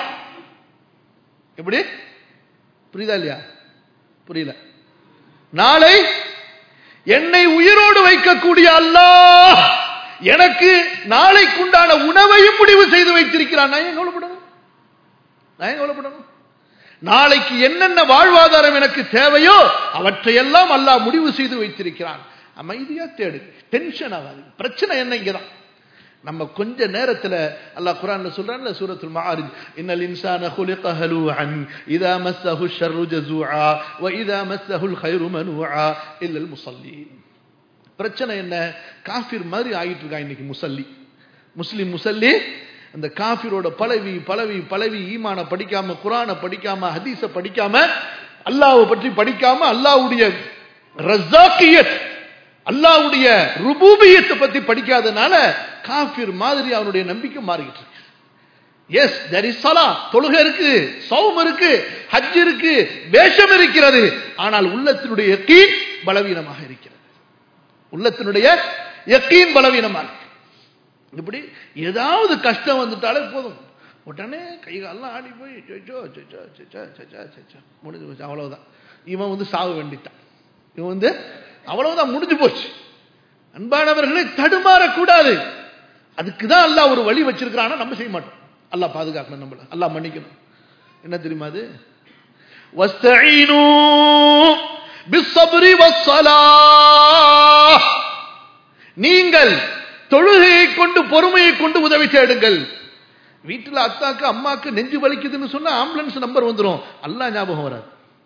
எப்படி புரியுதா இல்லையா புரியல நாளை என்னை உயிரோடு வைக்கக்கூடிய அல்லாஹ் எனக்கு நாளைக்குண்டான உணவையும் முடிவு செய்து வைத்திருக்கிறான் நான் ஏன் கவலைப்படணும் நான் ஏன் கவலைப்படணும் நாளைக்கு என்னென்ன வாழ்வாதாரம் எனக்கு தேவையோ அவற்றையெல்லாம் அல்லாஹ் முடிவு செய்து வைத்திருக்கிறான் அமைதியா தேடு டென்ஷன் ஆகாது பிரச்சனை என்ன இங்கதான் நம்ம கொஞ்ச நேரத்துல அல்லாஹ் குர்ஆன்ல சொல்றான்ல சூரத்துல் மஆரிஜ் இன்னல் இன்சான خلق هلوعا اذا مسه الشر جزوعا واذا مسه الخير منوعا الا المصلين பிரச்சனை என்ன காஃபிர் மாதிரி ஆயிட்டு இருக்கா இன்னைக்கு முசல்லி முஸ்லிம் முசல்லி அந்த காஃபிரோட பலவி பலவி பலவி ஈமான படிக்காம குரானை படிக்காம ஹதீஸ படிக்காம அல்லாஹ்வை பற்றி படிக்காம அல்லாஹ்வுடைய ரஸாக்கியத் அல்லாஹ்வுடைய ருபூபியத்தை பத்தி படிக்காதனால காஃபிர் மாதிரி அவனுடைய நம்பிக்கை மாறிக்கிட்டு இருக்கு எஸ் தெர் இஸ் சலா தொழுகை இருக்கு சௌம் இருக்கு ஹஜ் இருக்கு வேஷம் இருக்கிறது ஆனால் உள்ளத்தினுடைய யக்கீன் பலவீனமாக இருக்கிறது உள்ளத்தினுடைய யக்கீன் பலவீனமாக இருக்கு இப்படி ஏதாவது கஷ்டம் வந்துட்டாலே போதும் உடனே கை காலெல்லாம் ஆடி போய் சொச்சோ சொச்சோ சொச்சோ சொச்சோ சொச்சோ முடிஞ்சு போச்சு அவ்வளவுதான் இவன் வந்து சாவு வேண்டிட்டான் இவன் வந்து அவ்வளவுதான் முடிஞ்சு போச்சு அன்பானவர்களை தடுமாறக்கூடாது அதுக்கு தான் அல்லாஹ் ஒரு வழி வச்சிருக்கிறானா நம்ம செய்ய மாட்டோம் அல்லாஹ் பாதுகாக்கணும் நம்மள அல்லாஹ் மன்னிக்கணும் என்ன தெரியுமா அது வஸ்தஈனு பிஸ்ஸப்ரி வஸ்ஸலாஹ் நீங்கள் தொழுகையை கொண்டு பொறுமையை கொண்டு உதவி தேடுங்கள் வீட்டுல அத்தாக்கு அம்மாக்கு நெஞ்சு வலிக்குதுன்னு சொன்னா ஆம்புலன்ஸ் நம்பர் வந்துடும் அல்லாஹ் ஞாபகம் வராது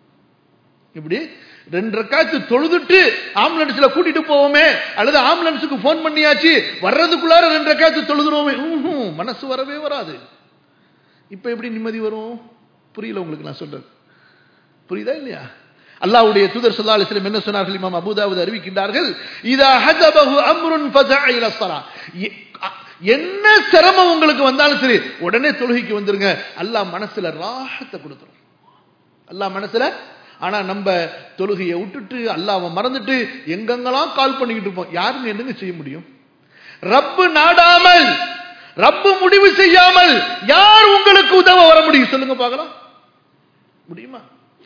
இப்படி ரெண்டு ரக்காத்து தொழுதுட்டு ஆம்புலன்ஸ்ல கூட்டிட்டு போவோமே அல்லது ஆம்புலன்ஸுக்கு போன் பண்ணியாச்சு வர்றதுக்குள்ளார ரெண்டு ரக்காத்து தொழுதுருவோமே ம்ஹும், மனசு வரவே வராது இப்ப எப்படி நிம்மதி வரும் புரியல உங்களுக்கு நான் சொல்றது புரியுதா இல்லையா அல்லாஹ்வுடைய தூதர் ஸல்லல்லாஹு அலைஹி வஸல்லம் என்ன சொன்னார்கள் இமாம் அபூதாவுத் அறிவிக்கின்றார்கள் இதா ஹஜபஹு அம்ருன் ஃபஸா இலா ஸலா எ- அ- என்ன சிரமம் உங்களுக்கு வந்தாலும் சரி உடனே தொழுகைக்கு வந்துருங்க அல்லாஹ் மனசுல ராஹத்தை கொடுத்துரும் அல்லாஹ் மனசுல ஆனா நம்ம தொழுகையை விட்டுட்டு அல்லாஹ்வை மறந்துட்டு எங்கெங்கெல்லாம் கால் பண்ணிக்கிட்டு இருப்போம் யாருங்க என்னங்க செய்ய முடியும் ரப்பு நாடாமல் ரப்பு முடிவு செய்யாமல் யார் உங்களுக்கு உதவ வர முடியும் சொல்லுங்க பார்க்கலாம் முடியுமா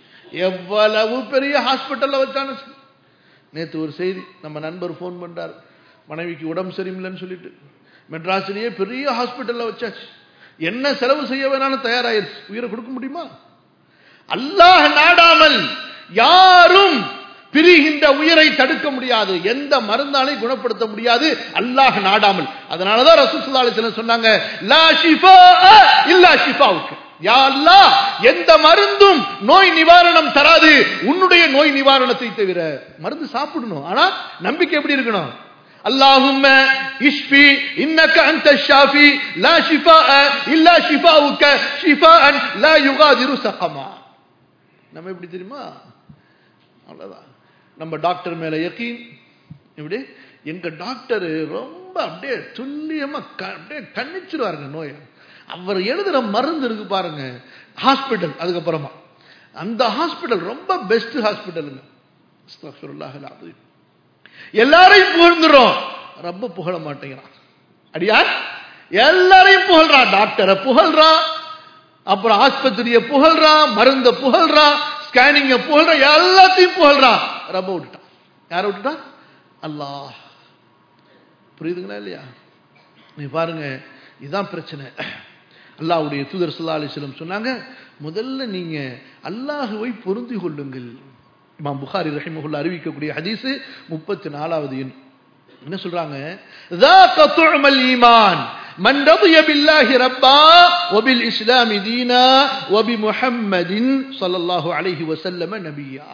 எவ்வளவு பெரிய ஹாஸ்பிட்டல்ல வச்சானு சொல்லு. நேத்து ஒரு செய்தி நம்ம நண்பர் ஃபோன் பண்றாரு மனைவிக்கு உடம்பு சரியில்லைன்னு சொல்லிட்டு மெட்ராஸ்லயே பெரிய ஹாஸ்பிட்டல்ல வச்சாச்சு என்ன செலவு செய்ய வேணாலும் தயாராயிருச்சு உயிரை கொடுக்க முடியுமா அல்லாஹ் நாடாமல் யாரும் பிரிகின்ற உயிரை தடுக்க முடியாது எந்த மருந்தாலையும் குணப்படுத்த முடியாது அல்லாஹ் நாடாமல் அதனாலதான் ரசூல் ஸல்லல்லாஹு அலைஹி வஸல்லம் சொன்னாங்க லா ஷிஃபா இல்லா ஷிஃபாவுக்கு யா அல்லாஹ் எந்த மருந்தும் நோய் நிவாரணம் தராது உன்னுடைய நோய் நிவாரணத்தை தவிர மருந்து சாப்பிடணும் ஆனா நம்பிக்கை எப்படி இருக்கணும் اللهم اشفي انك انت الشافي لا شفاء الا شفاؤك شفاء لا يغادر سقما நம்ம எப்படி தெரியுமா அவ்வளவுதான் நம்ம டாக்டர் மேல யக்கீன் இப்படி எங்க டாக்டர் ரொம்ப அப்படியே துல்லியமா க- அப்படியே கண்ணிச்சிருவாருங்க நோயை அவர் எழுதுற மருந்து இருக்கு பாருங்க ஹாஸ்பிட்டல் அதுக்கப்புறமா அந்த ஹாஸ்பிட்டல் ரொம்ப பெஸ்ட் ஹாஸ்பிட்டலுங்க அஸ்தக்ஃபிருல்லாஹ் அல்-அஸீம். எல்லாரையும் புகழ்ந்துறோம் ரொம்ப புகழ மாட்டேங்கிறான் அடியா எல்லாரையும் புகழ்றான் டாக்டரை புகழ்றான் அப்புறம் ஆஸ்பத்திரியை புகழ்றான் மருந்த புகழ்றான் ஸ்கேனிங்க புகழ்றான் எல்லாத்தையும் புகழ்றான் ரொம்ப விட்டுட்டான் யாரை விட்டுட்டான் அல்லாஹ் புரியுதுங்களா இல்லையா நீ பாருங்க இதுதான் பிரச்சனை அல்லாஹ்வுடைய தூதர் ஸல்லல்லாஹு அலைஹி வஸல்லம் சொன்னாங்க முதல்ல நீங்க அல்லாஹ்வை பொருந்தி கொள்ளுங்கள் இமாம் புகாரி ரஹிமஹுல்லா அறிவிக்கக்கூடிய ஹதீஸ் முப்பத்தி நாலாவது எண் என்ன சொல்றாங்க ذاق طعم الايمان من رضي بالله ربا وبالاسلام دينا وبمحمد صلى الله عليه وسلم نبيا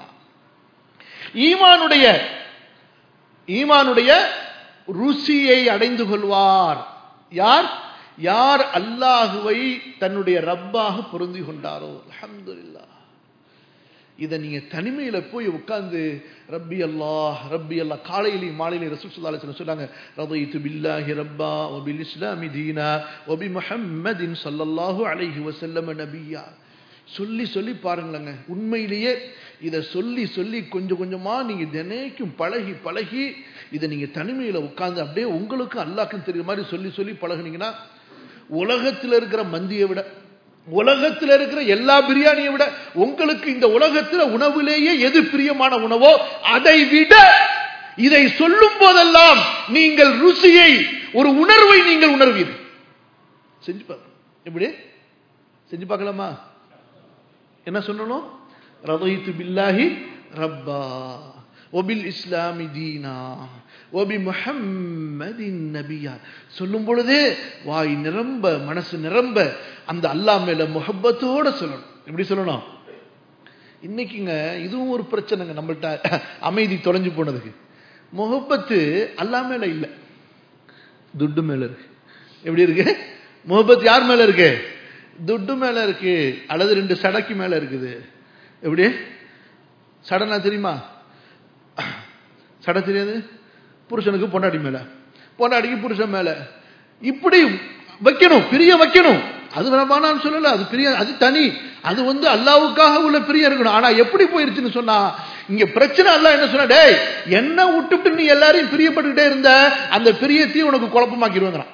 ஈமானுடைய ஈமானுடைய ருசியை அடைந்து கொள்வார் யார் யார் அல்லாஹுவை தன்னுடைய ரப்பாக பொருந்தி கொண்டாரோ அல்ஹம்துலில்லாஹ் இதை நீங்க தனிமையில போய் உட்கார்ந்து ரப்பி அல்லாஹ் ரப்பி அல்லாஹ் காலையிலையும் மாலையிலையும் ரசூல் ஸல்லல்லாஹு அலைஹி வஸல்லம் சொன்னாங்க ரضيت بالله ربا وبالاسلام دينا وبمحمد صلى الله عليه وسلم نبيا சொல்லி சொல்லி பாருங்களேங்க உண்மையிலேயே இதை சொல்லி சொல்லி கொஞ்சம் கொஞ்சமா நீங்க தினைக்கும் பழகி பழகி இதை நீங்க தனிமையில உட்கார்ந்து அப்படியே உங்களுக்கும் அல்லாஹ்க்கும் தெரியுற மாதிரி சொல்லி சொல்லி பழகுனீங்கன்னா உலகத்தில் இருக்கிற மந்தியை விட உலகத்தில் இருக்கிற எல்லா பிரியாணியை விட உங்களுக்கு இந்த உலகத்தில் உணவிலேயே எது பிரியமான உணவோ அதை விட இதை சொல்லும் போதெல்லாம் நீங்கள் ருசியை ஒரு உணர்வை நீங்கள் உணர்வீர்கள் செஞ்சு பார்க்க எப்படி செஞ்சு பார்க்கலாமா என்ன சொல்லணும் ரதைத்து பில்லாஹி ரப்பா ஒபில் இஸ்லாமி தீனா ஒபி முஹம்மதின் நபியா சொல்லும் பொழுதே வாய் நிரம்ப மனசு நிரம்ப அந்த அல்லாஹ் மேல முஹப்பத்தோட சொல்லணும் எப்படி சொல்லணும் இன்னைக்குங்க இதுவும் ஒரு பிரச்சனைங்க நம்மள்ட்ட அமைதி தொலைஞ்சு போனதுக்கு முகப்பத்து அல்லா மேல இல்லை துட்டு மேல இருக்கு எப்படி இருக்கு முகப்பத் யார் மேல இருக்கு துட்டு மேல இருக்கு அல்லது ரெண்டு சடைக்கு மேல இருக்குது எப்படி சடனா தெரியுமா சடை தெரியாது புருஷனுக்கு பொண்டாடி மேல பொண்டாடிக்கு புருஷன் மேல இப்படி வைக்கணும் பிரிய வைக்கணும் அது வேணாம்னு சொல்லல அது பிரிய அது தனி அது வந்து அல்லாவுக்காக உள்ள பிரியம் இருக்கணும் ஆனா எப்படி போயிருச்சுன்னு சொன்னா இங்க பிரச்சனை அல்ல என்ன சொன்ன டேய் என்ன விட்டுட்டு நீ எல்லாரையும் பிரியப்பட்டுக்கிட்டே இருந்த அந்த பிரியத்தையும் உனக்கு குழப்பமாக்கிடுவாங்கிறான்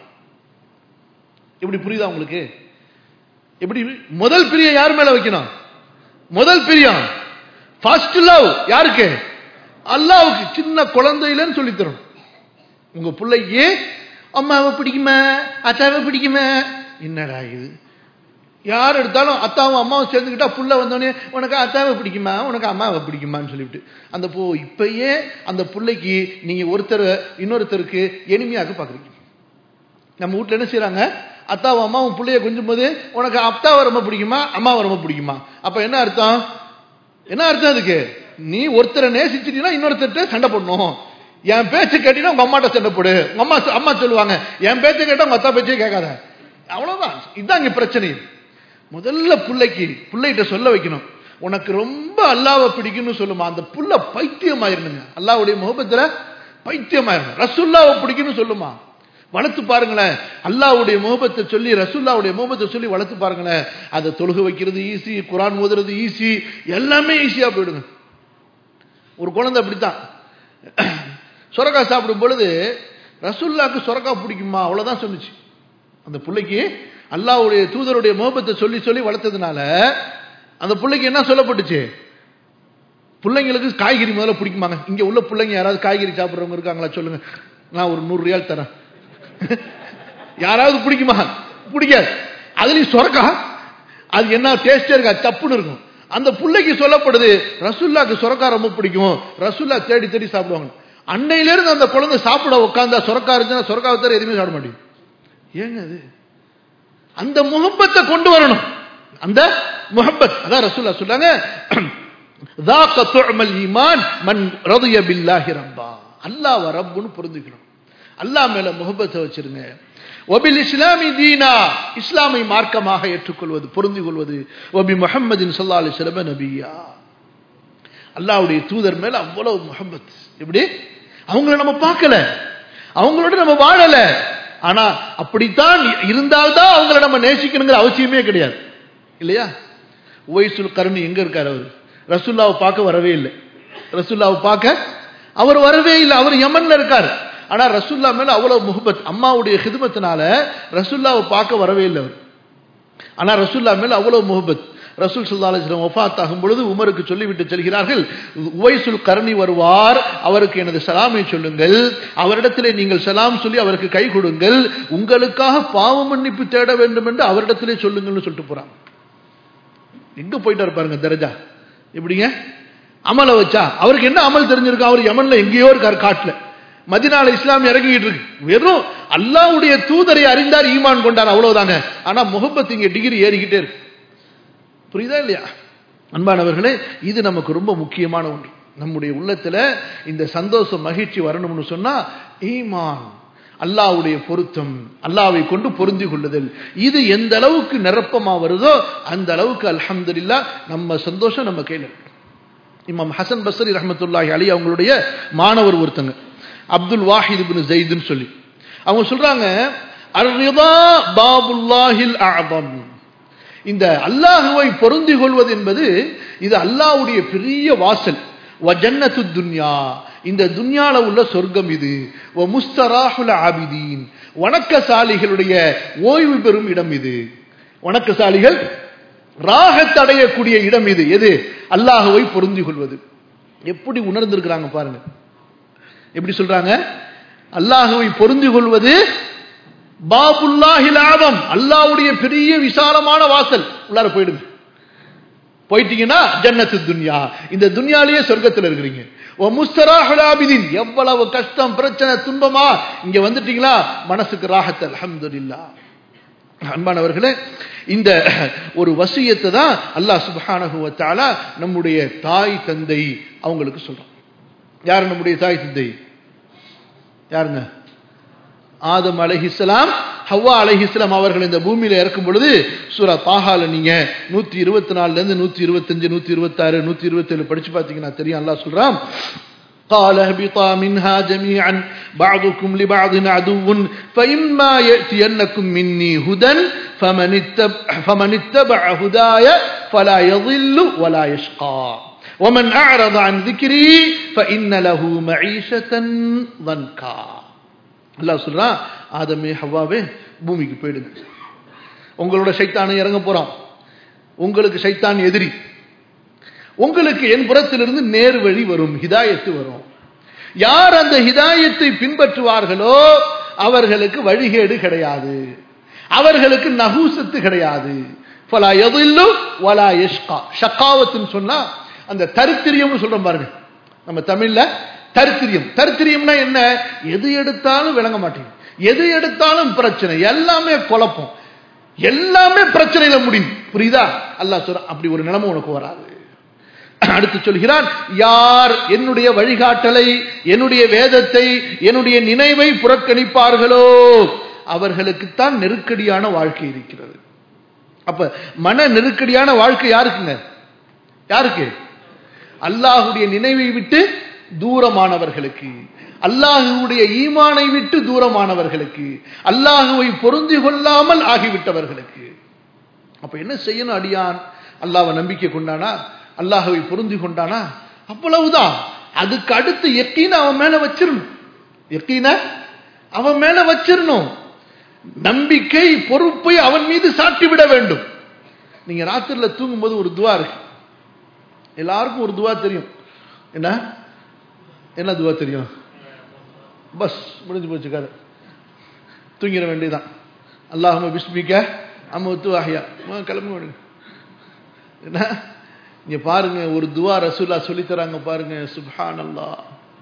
இப்படி புரியுதா உங்களுக்கு எப்படி முதல் பிரியம் யார் மேல வைக்கணும் முதல் பிரியம் ஃபர்ஸ்ட் லவ் யாருக்கு அல்லாவுக்கு சின்ன குழந்தையிலன்னு சொல்லி தரணும் உங்க பிள்ளைக்கு அம்மாவை பிடிக்குமா அத்தாவை பிடிக்குமா என்னடா இது யார் எடுத்தாலும் அத்தாவும் அம்மாவும் சேர்ந்துக்கிட்டா புள்ள வந்தோடனே உனக்கு அத்தாவை பிடிக்குமா உனக்கு அம்மாவை பிடிக்குமான்னு சொல்லிவிட்டு அந்த போ இப்பயே அந்த பிள்ளைக்கு நீங்க ஒருத்தர் இன்னொருத்தருக்கு எளிமையாக பாக்குறீங்க நம்ம வீட்டுல என்ன செய்யறாங்க அத்தாவும் அம்மாவும் பிள்ளைய கொஞ்சம் போது உனக்கு அத்தாவை ரொம்ப பிடிக்குமா அம்மாவை ரொம்ப பிடிக்குமா அப்ப என்ன அர்த்தம் என்ன அர்த்தம் அதுக்கு நீ ஒருத்தரை நேசிச்சிட்டீங்கன்னா இன்னொருத்தர்கிட்ட சண்டை போடணும் என் பேச்சு கேட்டீங்கன்னா உங்க அம்மாட்ட சண்டை போடு உங்க அம்மா அம்மா சொல்லுவாங்க என் பேச்சை கேட்டா உங்க அத்தா பேச்சே கேட்காத அவ்வளவுதான் இதுதான் இங்க பிரச்சனை முதல்ல பிள்ளைக்கு பிள்ளைகிட்ட சொல்ல வைக்கணும் உனக்கு ரொம்ப அல்லாவை பிடிக்கும்னு சொல்லுமா அந்த புள்ள பைத்தியமாயிருந்துங்க அல்லாவுடைய முகபத்துல பைத்தியமாயிருங்க ரசுல்லாவை பிடிக்கும்னு சொல்லுமா வளர்த்து பாருங்களேன் அல்லாவுடைய முகபத்தை சொல்லி ரசுல்லாவுடைய முகபத்தை சொல்லி வளர்த்து பாருங்களேன் அதை தொழுக வைக்கிறது ஈஸி குரான் ஓதுறது ஈஸி எல்லாமே ஈஸியா போயிடுங்க ஒரு குழந்தை அப்படித்தான் சொரக்கா சாப்பிடும் பொழுது ரசுல்லாக்கு சொரக்கா பிடிக்குமா அவ்வளவுதான் சொன்னிச்சு அந்த பிள்ளைக்கு அல்லாவுடைய தூதருடைய முகபத்தை சொல்லி சொல்லி வளர்த்ததுனால அந்த பிள்ளைக்கு என்ன சொல்லப்பட்டுச்சு பிள்ளைங்களுக்கு காய்கறி முதல்ல பிடிக்குமாங்க இங்க உள்ள பிள்ளைங்க யாராவது காய்கறி சாப்பிட்றவங்க இருக்காங்களா சொல்லுங்க நான் ஒரு நூறு ரியால் தரேன் யாராவது பிடிக்குமா பிடிக்காது அதுலயும் சொரக்கா அது என்ன டேஸ்டே இருக்கா தப்புன்னு இருக்கும் அந்த பிள்ளைக்கு சொல்லப்படுது ரசுல்லாக்கு சொரக்கா ரொம்ப பிடிக்கும் ரசுல்லா தேடி தேடி சாப்பிடுவாங்க அன்னையிலிருந்து அந்த குழந்தை சாப்பிட உட்காந்தா சொரக்கா இருந்துச்சுன்னா சொரக்காவை தர எதுவுமே சாப்பிட மாட்டேங்குது ஏங்க அது அந்த முகப்பத்தை கொண்டு வரணும் அந்த முகப்பத் அதான் ரசூல்லா சொல்றாங்க ذاق طعم الايمان من رضي بالله ربا அல்லாஹ் ரப்புன்னு புரிஞ்சுக்கணும் அல்லாஹ் மேல முகப்பத்தை வச்சிருங்க ஒபில் இஸ்லாமி தீனா இஸ்லாமை மார்க்கமாக ஏற்றுக்கொள்வது பொருந்திக் கொள்வது ஒபி முஹம்மதின் சல்லா அலி செலம நபியா அல்லாவுடைய தூதர் மேல அவ்வளவு முகம்மத் எப்படி அவங்கள நம்ம பார்க்கல அவங்களோட நம்ம வாழல ஆனா அப்படித்தான் இருந்தால்தான் அவங்கள நம்ம நேசிக்கணுங்கிற அவசியமே கிடையாது இல்லையா உவைசுல் கருணி எங்க இருக்காரு அவர் ரசுல்லாவை பார்க்க வரவே இல்லை ரசுல்லாவை பார்க்க அவர் வரவே இல்லை அவர் யமன்ல இருக்கார் ஆனா ரசுல்லா மேல அவ்வளவு முகபத் அம்மாவுடைய ஹிதுமத்தினால ரசுல்லாவை பார்க்க வரவே இல்லை அவர் ஆனா ரசுல்லா மேல அவ்வளவு முகபத் ரசூல் சுல்லா அலிஸ்லாம் ஒஃபாத் ஆகும் பொழுது உமருக்கு சொல்லிவிட்டு செல்கிறார்கள் உவைசுல் கருணி வருவார் அவருக்கு எனது சலாமை சொல்லுங்கள் அவரிடத்திலே நீங்கள் சலாம் சொல்லி அவருக்கு கை கொடுங்கள் உங்களுக்காக பாவ மன்னிப்பு தேட வேண்டும் என்று அவரிடத்திலே சொல்லுங்கள்னு சொல்லிட்டு போறாங்க எங்க போயிட்டாரு பாருங்க தரஜா எப்படிங்க அமலை வச்சா அவருக்கு என்ன அமல் தெரிஞ்சிருக்கா அவர் யமன்ல எங்கேயோ இருக்கார் காட்டுல மதினால இஸ்லாம் இறங்கிட்டு இருக்கு வெறும் அல்லாவுடைய தூதரை அறிந்தார் ஈமான் கொண்டார் அவ்வளவுதாங்க ஆனா முகப்பத் இங்க டிகிரி ஏறிக்கிட்டே இருக்கு புரியுதா இல்லையா அன்பானவர்களே இது நமக்கு ரொம்ப முக்கியமான ஒன்று நம்முடைய உள்ளத்துல இந்த சந்தோஷம் மகிழ்ச்சி வரணும்னு சொன்னா ஈமான் அல்லாவுடைய பொருத்தம் அல்லாவை கொண்டு பொருந்தி கொள்ளுதல் இது எந்த அளவுக்கு நிரப்பமா வருதோ அந்த அளவுக்கு அல்ஹம்துலில்லா நம்ம சந்தோஷம் நம்ம கையில் இருக்கு இமாம் ஹசன் பஸ்ரி ரஹமத்துல்லாஹி அலி அவங்களுடைய மாணவர் ஒருத்தங்க அப்துல் வாஹித் இப்னு ஜெயித்னு சொல்லி அவங்க சொல்றாங்க அர்ரிதா பாபுல்லாஹில் அஅதம் இந்த அல்லாஹுவை பொருந்தி கொள்வது என்பது இது அல்லாஹ்வுடைய பெரிய வாசல் வ ஜன்னத்து துன்யா இந்த துன்யால உள்ள சொர்க்கம் இது வ முஸ்தராஹுல் ஆபிதீன் வணக்கசாலிகளுடைய ஓய்வு பெறும் இடம் இது வணக்கசாலிகள் ராகத்தடையக்கூடிய இடம் இது எது அல்லாஹுவை பொருந்தி கொள்வது எப்படி உணர்ந்திருக்கிறாங்க பாருங்க எப்படி சொல்றாங்க அல்லாஹுவை பொருந்தி கொள்வது பாபுல்லாஹில் ஆதம் அல்லாஹ்வுடைய பெரிய விசாலமான வாசல் உள்ளார போயிடுங்க போயிட்டீங்கன்னா ஜன்னத்து துன்யா இந்த துன்யாலேயே சொர்க்கத்தில் இருக்கிறீங்க ஓ முஸ்தராஹுல் ஆபிதீன் எவ்வளவு கஷ்டம் பிரச்சனை துன்பமா இங்க வந்துட்டீங்களா மனசுக்கு ராஹத் அல்ஹம்துலில்லாஹ் அன்பானவர்களே இந்த ஒரு வசியத்தை தான் அல்லாஹ் சுப்ஹானஹு வ தஆலா நம்முடைய தாய் தந்தை அவங்களுக்கு சொல்றான் யார் நம்முடைய தாய் தந்தை யாருங்க ஆதம் அலைஹிஸ்ஸலாம் ஹவ்வா அலைஹிஸ்ஸலாம் அவர்கள் இந்த பூமியில இறக்கும் பொழுது சூரா தாஹால நீங்க நூத்தி இருபத்தி நாலுல இருந்து நூத்தி இருபத்தஞ்சு நூத்தி இருபத்தாறு நூத்தி இருபத்தி ஏழு படிச்சு பாத்தீங்கன்னா தெரியும் அல்லாஹ் சொல்றான் قال اهبطا منها جميعا بعضكم لبعض عدو فإما يأتينكم مني هدى فمن اتبع, فمن اتبع هداي فلا يضل ولا يشقى ومن أعرض عن ذكري فإن له معيشة ضنكا அல்லாஹ் சொல்றான் ஆதமே ஹவ்வாவே பூமிக்கு போயிடுங்க உங்களோட சைத்தானை இறங்க போறான் உங்களுக்கு சைத்தான் எதிரி உங்களுக்கு என் புறத்திலிருந்து நேர் வழி வரும் ஹிதாயத்து வரும் யார் அந்த ஹிதாயத்தை பின்பற்றுவார்களோ அவர்களுக்கு வழிகேடு கிடையாது அவர்களுக்கு நகூசத்து கிடையாது ஃபலா எதில்லு வலா யஷ்கா ஷக்காவத்துன்னு சொன்னா அந்த தரித்திரியம்னு சொல்றோம் பாருங்க நம்ம தமிழ்ல தரித்திரியம் தரித்திரியம்னா என்ன எது எடுத்தாலும் விளங்க மாட்டேங்குது எது எடுத்தாலும் பிரச்சனை எல்லாமே குழப்பம் எல்லாமே பிரச்சனையில முடியும் புரியுதா அல்லாஹ் சொல்ற அப்படி ஒரு நிலைமை உனக்கு வராது அடுத்து சொல்கிறான் யார் என்னுடைய வழிகாட்டலை என்னுடைய வேதத்தை என்னுடைய நினைவை புறக்கணிப்பார்களோ அவர்களுக்குத்தான் நெருக்கடியான வாழ்க்கை இருக்கிறது அப்ப மன நெருக்கடியான வாழ்க்கை யாருக்குங்க யாருக்கு அல்லாஹுடைய நினைவை விட்டு தூரமானவர்களுக்கு அல்லாஹுடைய ஈமானை விட்டு தூரமானவர்களுக்கு அல்லாஹுவை பொருந்தி கொள்ளாமல் ஆகிவிட்டவர்களுக்கு அப்ப என்ன செய்யணும் அடியான் அல்லாஹ்வை நம்பிக்கை கொண்டானா அல்லாஹுவை பொருந்தி கொண்டானா அவ்வளவுதான் அதுக்கு அடுத்து எக்கீன அவன் மேல வச்சிடணும் எக்கீன அவன் மேல வச்சிடணும் நம்பிக்கை பொறுப்பை அவன் மீது சாட்டிவிட வேண்டும் நீங்க ராத்திரில தூங்கும்போது ஒரு துவா இருக்கு எல்லாருக்கும் ஒரு துவா தெரியும் என்ன என்ன துவா தெரியும் பஸ் முடிஞ்சு போச்சு கதை தூங்கிட வேண்டியதான் அல்லாஹம பிஸ்மிக்க அம்மத்து ஆஹியா கிளம்ப வேணும் என்ன இங்க பாருங்க ஒரு துவா ரசூலா சொல்லி தராங்க பாருங்க சுப்ஹான் அல்லா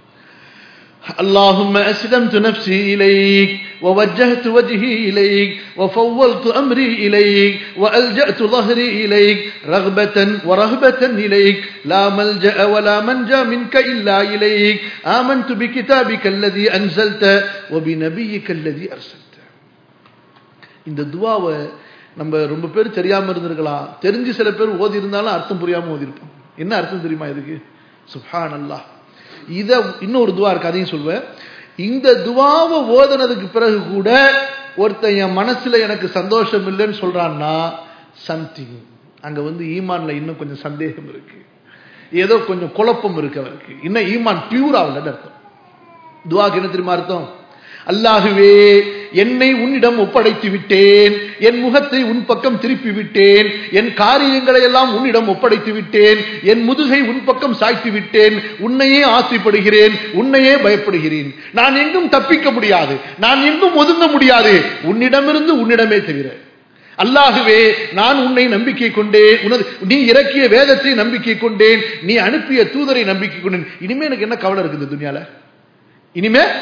اللهم أسلمت نفسي إليك ووجهت وجهي إليك وفوضت أمري إليك وألجأت ظهري إليك رغبة ورهبة إليك لا ملجأ ولا منجا منك إلا إليك آمنت بكتابك الذي أنزلت وبنبيك الذي أرسلت இந்த துவாவை நம்ம ரொம்ப பேர் தெரியாம இருந்திருக்கலாம் தெரிஞ்சு சில பேர் ஓதி இருந்தாலும் அர்த்தம் புரியாம ஓதி இருப்போம் என்ன அர்த்தம் தெரியுமா இதுக்கு சுஹான் அல்லாஹ் இத இன்னொரு துவா இருக்கு அதையும் சொல்வேன் இந்த துவாவை ஓதனதுக்கு பிறகு கூட ஒருத்தன் என் மனசுல எனக்கு சந்தோஷம் இல்லைன்னு சொல்றான்னா சம்திங் அங்க வந்து ஈமான்ல இன்னும் கொஞ்சம் சந்தேகம் இருக்கு ஏதோ கொஞ்சம் குழப்பம் இருக்கு அவருக்கு இன்னும் ஈமான் பியூர் ஆகலன்னு அர்த்தம் துவாக்கு என்ன தெரியுமா அர்த்தம் அல்லாகுவே என்னை உன்னிடம் ஒப்படைத்து விட்டேன் என் முகத்தை உன் பக்கம் திருப்பி விட்டேன் என் காரியங்களை எல்லாம் உன்னிடம் ஒப்படைத்து விட்டேன் என் முதுகை உன் பக்கம் சாய்த்து விட்டேன் உன்னையே ஆசைப்படுகிறேன் உன்னையே பயப்படுகிறேன் நான் எங்கும் தப்பிக்க முடியாது நான் எங்கும் ஒதுங்க முடியாது உன்னிடமிருந்து உன்னிடமே தவிர அல்லாகவே நான் உன்னை நம்பிக்கை கொண்டேன் உனது நீ இறக்கிய வேதத்தை நம்பிக்கை கொண்டேன் நீ அனுப்பிய தூதரை நம்பிக்கை கொண்டேன் இனிமே எனக்கு என்ன கவலை இருக்குது துணியால இனிமே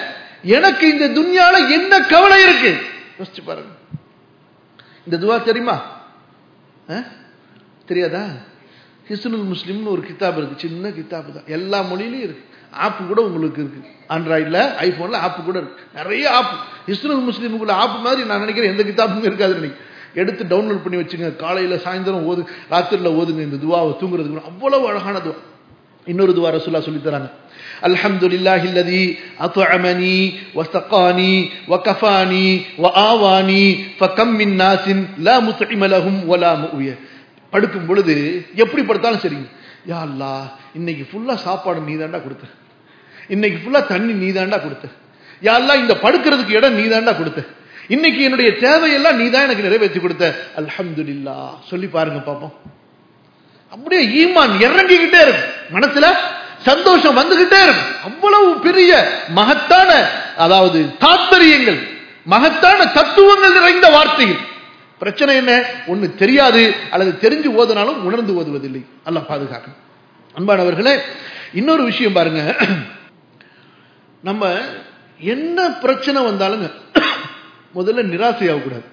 எனக்கு இந்த துன்யால என்ன கவலை இருக்கு யோசிச்சு பாருங்க இந்த துவா தெரியுமா அஹ்? தெரியாதா ஹிஸ்னுல் முஸ்லிம்னு ஒரு கிதாப் இருக்கு சின்ன கிதாப் தான் எல்லா மொழியிலையும் இருக்கு ஆப் கூட உங்களுக்கு இருக்கு ஆண்ட்ராய்டில் ஐபோன்ல ஆப் கூட இருக்கு நிறைய ஆப் ஹிஸ்னுல் முஸ்லிமுக்குள்ள ஆப் மாதிரி நான் நினைக்கிறேன் எந்த கிதாப்புமே இருக்காதுன்னு நினைக்கிறேன் எடுத்து டவுன்லோட் பண்ணி வச்சுங்க காலையில சாயந்தரம் ஓது ராத்திரில ஓதுங்க இந்த துவாவை தூங்குறதுக்கு முன்னாடி. அவ்வளவு அழகான துவா இன்னொரு துவா ரசூலா சொல்லி தராங்க அல்ஹம்துலில்லாஹி அல்லதி அத்அமனி வஸகானி வகஃபானி வஆவானி ஃபகம் மின் நாசின் லா முத்இம லஹும் வலா முவிய படுக்கும் பொழுது எப்படி படுத்தாலும் சரிங்க யா அல்லாஹ் இன்னைக்கு ஃபுல்லா சாப்பாடு நீதாண்டா கொடுத்த இன்னைக்கு ஃபுல்லா தண்ணி நீதாண்டா கொடுத்த யா அல்லாஹ் இந்த படுக்கிறதுக்கு இடம் நீதாண்டா கொடுத்த இன்னைக்கு என்னுடைய தேவையெல்லாம் நீதான் எனக்கு நிறைவேற்றி கொடுத்த அல்ஹம்துலில்லாஹ் சொல்லி பாருங்க பாப்போம் அப்படியே ஈமான் இறங்கிக்கிட்டே இருக்கும் மனசுல சந்தோஷம் வந்துகிட்டே இருக்கும் அவ்வளவு பெரிய மகத்தான அதாவது தாத்பரியங்கள் மகத்தான தத்துவங்கள் நிறைந்த வார்த்தைகள் பிரச்சனை என்ன ஒண்ணு தெரியாது அல்லது தெரிஞ்சு ஓதுனாலும் உணர்ந்து ஓதுவதில்லை அல்லாஹ் பாதுகாக்கணும் அன்பானவர்களே இன்னொரு விஷயம் பாருங்க நம்ம என்ன பிரச்சனை வந்தாலுங்க முதல்ல நிராசையாகக்கூடாது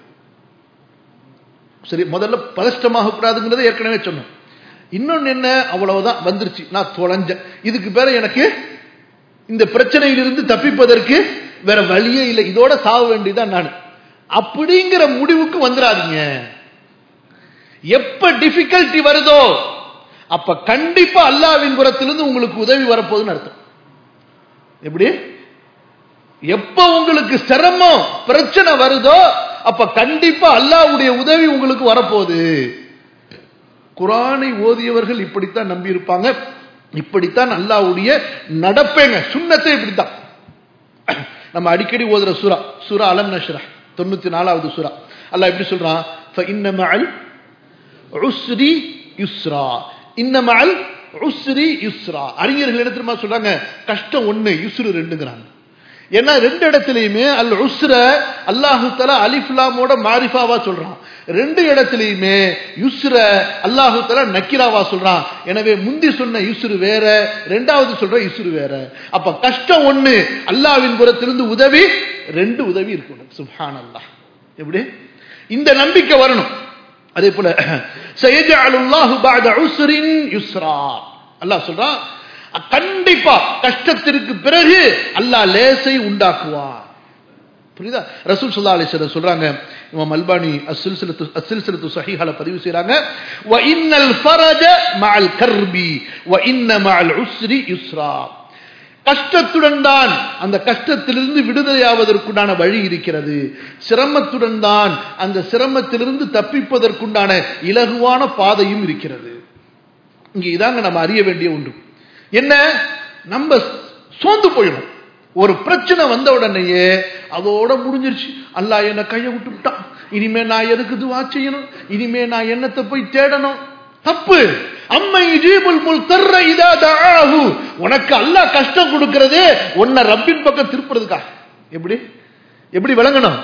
சரி முதல்ல பதஷ்டமாக கூடாதுங்கிறத ஏற்கனவே சொன்னோம் இன்னொன்னு என்ன அவ்வளவுதான் வந்துருச்சு நான் தொலைஞ்சேன் இதுக்கு பேர எனக்கு இந்த பிரச்சனையிலிருந்து தப்பிப்பதற்கு வேற வழியே இல்லை இதோட சாக வேண்டியதான் நான் அப்படிங்கிற முடிவுக்கு வந்துடாதீங்க எப்ப டிஃபிகல்ட்டி வருதோ அப்ப கண்டிப்பா அல்லாவின் புறத்திலிருந்து உங்களுக்கு உதவி வரப்போகுதுன்னு அர்த்தம் எப்படி எப்ப உங்களுக்கு சிரமம் பிரச்சனை வருதோ அப்ப கண்டிப்பா அல்லாஹ்வுடைய உதவி உங்களுக்கு வரப்போகுது குரானை ஓதியவர்கள் இப்படித்தான் நம்பி இருப்பாங்க இப்படித்தான் அல்லாஹ்வுடைய நடப்பேங்க சுண்ணத்தை இப்படித்தான் நம்ம அடிக்கடி ஓதுற சூரா சூரா அலம் நஷ்ரா தொண்ணூத்தி நாலாவது சூரா அல்லாஹ் எப்படி சொல்றான் فإن مع العسر يسرا إن مع العسر يسرا அறிஞர்கள் என்ன தெரியுமா சொல்றாங்க கஷ்டம் ஒண்ணு யுஸ்ரு ரெண்டுங்கிறாங்க ஏன்னா ரெண்டு இடத்துலயுமே அல் உஸ்ர அல்லாஹு தலா அலிஃப்லாமோட மாரிஃபாவா சொல்றான் ரெண்டு இடத்துலயுமே யுஸ்ர அல்லாஹு தலா நக்கிராவா சொல்றான் எனவே முந்தி சொன்ன யுஸ்ரு வேற ரெண்டாவது சொல்ற யுஸ்ரு வேற அப்ப கஷ்டம் ஒண்ணு அல்லாவின் புறத்திலிருந்து உதவி ரெண்டு உதவி இருக்கணும் சுப்ஹான் அல்லாஹ் எப்படி இந்த நம்பிக்கை வரணும் அதே போல சயஜஅலுல்லாஹு பஅத உஸ்ரின் யுஸ்ரா அல்லாஹ் சொல்றான் கண்டிப்பா கஷ்டத்திற்கு பிறகு அல்லாஹ் லேசை உண்டாக்குவான் புரியுதா ரசூல் ஸல்லல்லாஹு அலைஹி வஸல்லம் சொல்றாங்க இமாம் அல்பானி அஸ்ஸில்சிலத்து அஸ்ஸில்சிலத்து ஸஹீஹால பதிவு செய்றாங்க வ இன்னல் ஃபரஜ மஅல் கர்பி வ இன்ன மஅல் உஸ்ரி யுஸ்ரா கஷ்டத்துடன் தான் அந்த கஷ்டத்திலிருந்து விடுதலையாவதற்குண்டான வழி இருக்கிறது சிரமத்துடன் தான் அந்த சிரமத்திலிருந்து தப்பிப்பதற்குண்டான இலகுவான பாதையும் இருக்கிறது இங்க இதாங்க நம்ம அறிய வேண்டிய ஒன்று என்ன நம்ம சோர்ந்து போயிடும் ஒரு பிரச்சனை வந்த உடனேயே அதோட முடிஞ்சிருச்சு அல்லாஹ் என்ன கையை விட்டு விட்டான் இனிமே நான் எதுக்கு துவா செய்யணும் இனிமே நான் என்னத்தை போய் தேடணும் தப்பு அம்மை ஜீபுல் முல் தர்ற இதா தஆஹு உனக்கு அல்லாஹ் கஷ்டம் கொடுக்கிறது உன்னை ரப்பின் பக்கம் திருப்புறதுக்கா எப்படி எப்படி விளங்கணும்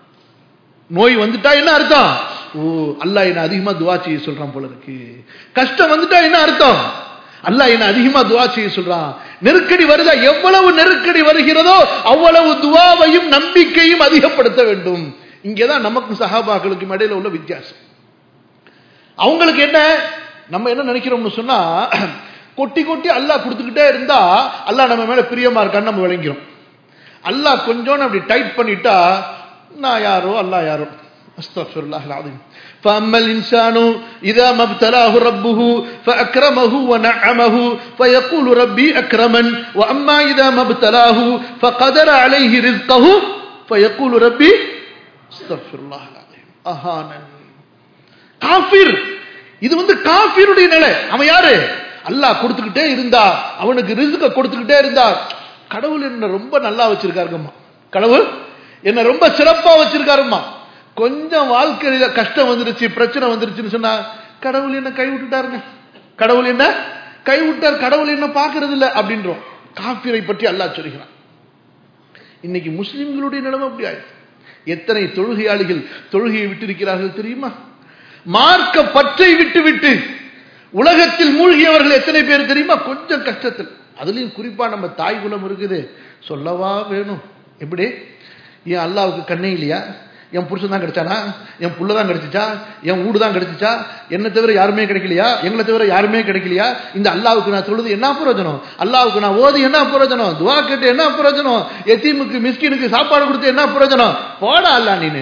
நோய் வந்துட்டா என்ன அர்த்தம் ஓ அல்லாஹ் என்ன அதிகமா துவா செய்ய சொல்றான் போல இருக்கு கஷ்டம் வந்துட்டா என்ன அர்த்தம் அல்லாஹ் என்ன அதிகமா துவா செய்ய சொல்றான் நெருக்கடி வருதா எவ்வளவு நெருக்கடி வருகிறதோ அவ்வளவு துவாவையும் நம்பிக்கையும் அதிகப்படுத்த வேண்டும் இங்கேதான் நமக்கும் சஹாபாக்களுக்கும் இடையில உள்ள வித்தியாசம் அவங்களுக்கு என்ன நம்ம என்ன நினைக்கிறோம்னு சொன்னா கொட்டி கொட்டி அல்லாஹ் கொடுத்துக்கிட்டே இருந்தா அல்லாஹ் நம்ம மேல பிரியமா இருக்கான்னு நம்ம விளங்கிறோம் அல்லாஹ் கொஞ்சோன்னு அப்படி டைட் பண்ணிட்டா நான் யாரோ அல்லாஹ் யாரோ أستغفر الله العظيم فأما الإنسان إذا ما ابتلاه ربه فأكرمه ونعمه فيقول ربي أكرمن وأما إذا ما ابتلاه فقدر عليه رزقه فيقول ربي استغفر الله العظيم أهانا காஃபிர் இது வந்து காஃபிருடைய நிலை அவன் யாரு அல்லாஹ் கொடுத்துக்கிட்டே இருந்தா அவனுக்கு ரிசுக்க கொடுத்துக்கிட்டே இருந்தா கடவுள் என்ன ரொம்ப நல்லா வச்சிருக்காருங்கம்மா கடவுள் என்ன ரொம்ப சிறப்பா வச்சிருக்காருமா கொஞ்சம் வாழ்க்கையில கஷ்டம் வந்துருச்சு பிரச்சனை வந்துருச்சுன்னு சொன்னா கடவுள் என்ன கை விட்டுட்டாருங்க கடவுள் என்ன கை விட்டார் கடவுள் என்ன பாக்குறது இல்ல அப்படின்றோம் காஃபிரை பற்றி அல்லாஹ் சொல்கிறான் இன்னைக்கு முஸ்லிம்களுடைய நிலைமை அப்படி ஆயிடுச்சு எத்தனை தொழுகையாளிகள் தொழுகையை விட்டிருக்கிறார்கள் தெரியுமா மார்க்க பற்றை விட்டு விட்டு உலகத்தில் மூழ்கியவர்கள் எத்தனை பேர் தெரியுமா கொஞ்சம் கஷ்டத்தில் அதுலயும் குறிப்பா நம்ம தாய் குலம் இருக்குது சொல்லவா வேணும் எப்படி ஏன் அல்லாவுக்கு கண்ணே இல்லையா என் புருஷன் தான் கிடைச்சானா என் புள்ள தான் கிடைச்சிச்சா என் வீடு தான் கிடைச்சிச்சா என்னை தவிர யாருமே கிடைக்கலையா எங்களை தவிர யாருமே கிடைக்கலையா இந்த அல்லாவுக்கு நான் சொல்லுது என்ன பிரயோஜனம் அல்லாவுக்கு நான் ஓதி என்ன பிரயோஜனம் துவா கேட்டு என்ன பிரயோஜனம் எத்தீமுக்கு மிஸ்கினுக்கு சாப்பாடு கொடுத்து என்ன பிரயோஜனம் போடா அல்லா நீனு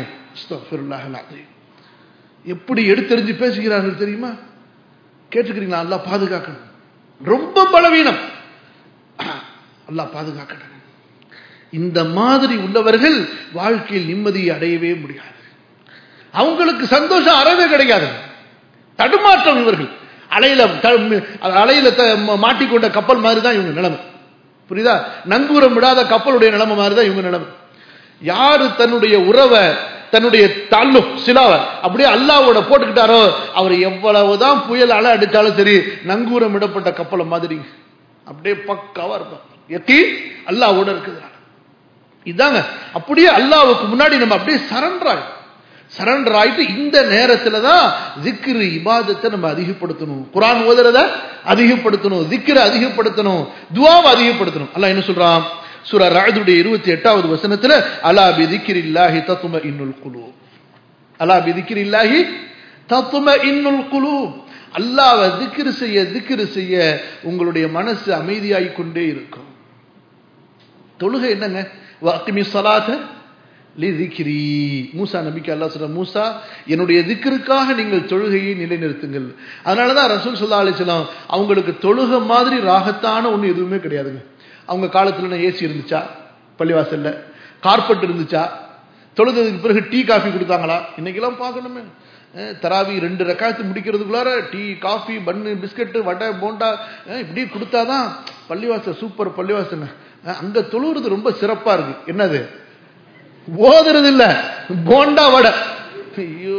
எப்படி எடுத்தெறிஞ்சு பேசுகிறார்கள் தெரியுமா கேட்டுக்கிறீங்களா அல்லா பாதுகாக்கணும் ரொம்ப பலவீனம் அல்லா பாதுகாக்கணும் இந்த மாதிரி உள்ளவர்கள் வாழ்க்கையில் நிம்மதியை அடையவே முடியாது அவங்களுக்கு சந்தோஷம் அறவே கிடைக்காது தடுமாற்றம் இவர்கள் அலையில அலையில மாட்டிக்கொண்ட கப்பல் மாதிரி தான் இவங்க நிலைமை புரியுதா நங்கூரம் விடாத கப்பலுடைய நிலைமை மாதிரி தான் இவங்க நிலைமை யாரு தன்னுடைய உறவை தன்னுடைய தாழ்வு சிலாவை அப்படியே அல்லாவோட போட்டுக்கிட்டாரோ அவர் எவ்வளவுதான் புயல் அலை அடிச்சாலும் சரி நங்கூரம் விடப்பட்ட கப்பலை மாதிரி அப்படியே பக்காவா இருப்பார் எத்தி அல்லாவோட இருக்குதுனால இதாங்க அப்படியே அல்லாவுக்கு முன்னாடி நம்ம அப்படியே சரண்டர் ஆயிடும் சரண்டர் ஆயிட்டு இந்த நேரத்துல தான் திக்ரு இபாதத்தை நம்ம அதிகப்படுத்தணும் குரான் ஓதுறத அதிகப்படுத்தணும் திக்ரை அதிகப்படுத்தணும் துவாவை அதிகப்படுத்தணும் அல்ல என்ன சொல்றான் சுர ராஜுடைய இருபத்தி எட்டாவது வசனத்துல அலா பி திக்ர் இல்லாஹி தத்தும இன்னுல் குலு அலா பி திக்ர் இல்லாஹி தத்தும இன்னுல் குலு அல்லாவை திக்ரு செய்ய திக்ரு செய்ய உங்களுடைய மனசு அமைதியாகிக் கொண்டே இருக்கும் தொழுகை என்னங்க வாக்கிமி சலாத லிதிக்ரி மூசா நபிக்கு அல்லா சொல்ற மூசா என்னுடைய திக்கிற்காக நீங்கள் தொழுகையை நிலைநிறுத்துங்கள் அதனாலதான் ரசூல் சொல்லா அலிஸ்லாம் அவங்களுக்கு தொழுகை மாதிரி ராகத்தான ஒண்ணு எதுவுமே கிடையாதுங்க அவங்க காலத்துல ஏசி இருந்துச்சா பள்ளிவாசல்ல கார்பெட் இருந்துச்சா தொழுதுக்கு பிறகு டீ காஃபி கொடுத்தாங்களா இன்னைக்கெல்லாம் பார்க்கணுமே தராவி ரெண்டு ரெக்காயத்து முடிக்கிறதுக்குள்ளார டீ காஃபி பன்னு பிஸ்கட்டு வடை போண்டா இப்படி கொடுத்தாதான் பள்ளிவாசல் சூப்பர் பள்ளிவாசல் அங்க தொழுறது ரொம்ப சிறப்பா இருக்கு என்னது ஓதுறது இல்ல போண்டா வடை ஐயோ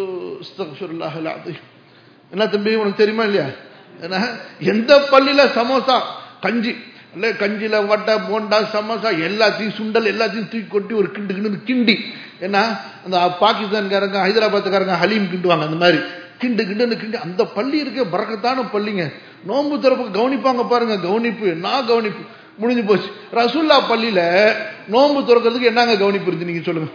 என்ன தம்பி உனக்கு தெரியுமா இல்லையா எந்த பள்ளியில சமோசா கஞ்சி இல்ல கஞ்சில வட்டை போண்டா சமோசா எல்லாத்தையும் சுண்டல் எல்லாத்தையும் தூக்கி கொட்டி ஒரு கிண்டு கிண்டு கிண்டி ஏன்னா அந்த பாகிஸ்தான்காரங்க ஹைதராபாத்துக்காரங்க ஹலீம் கிண்டுவாங்க அந்த மாதிரி கிண்டு கிண்டுன்னு கிண்டு அந்த பள்ளி இருக்க பறக்கத்தான பள்ளிங்க நோன்பு திறப்பு கவனிப்பாங்க பாருங்க கவனிப்பு நான் கவனிப்பு முடிஞ்சு போச்சு ரசூல்லா பள்ளியில நோன்பு திறக்கிறதுக்கு என்னங்க கவனிப்பு இருந்து நீங்க சொல்லுங்க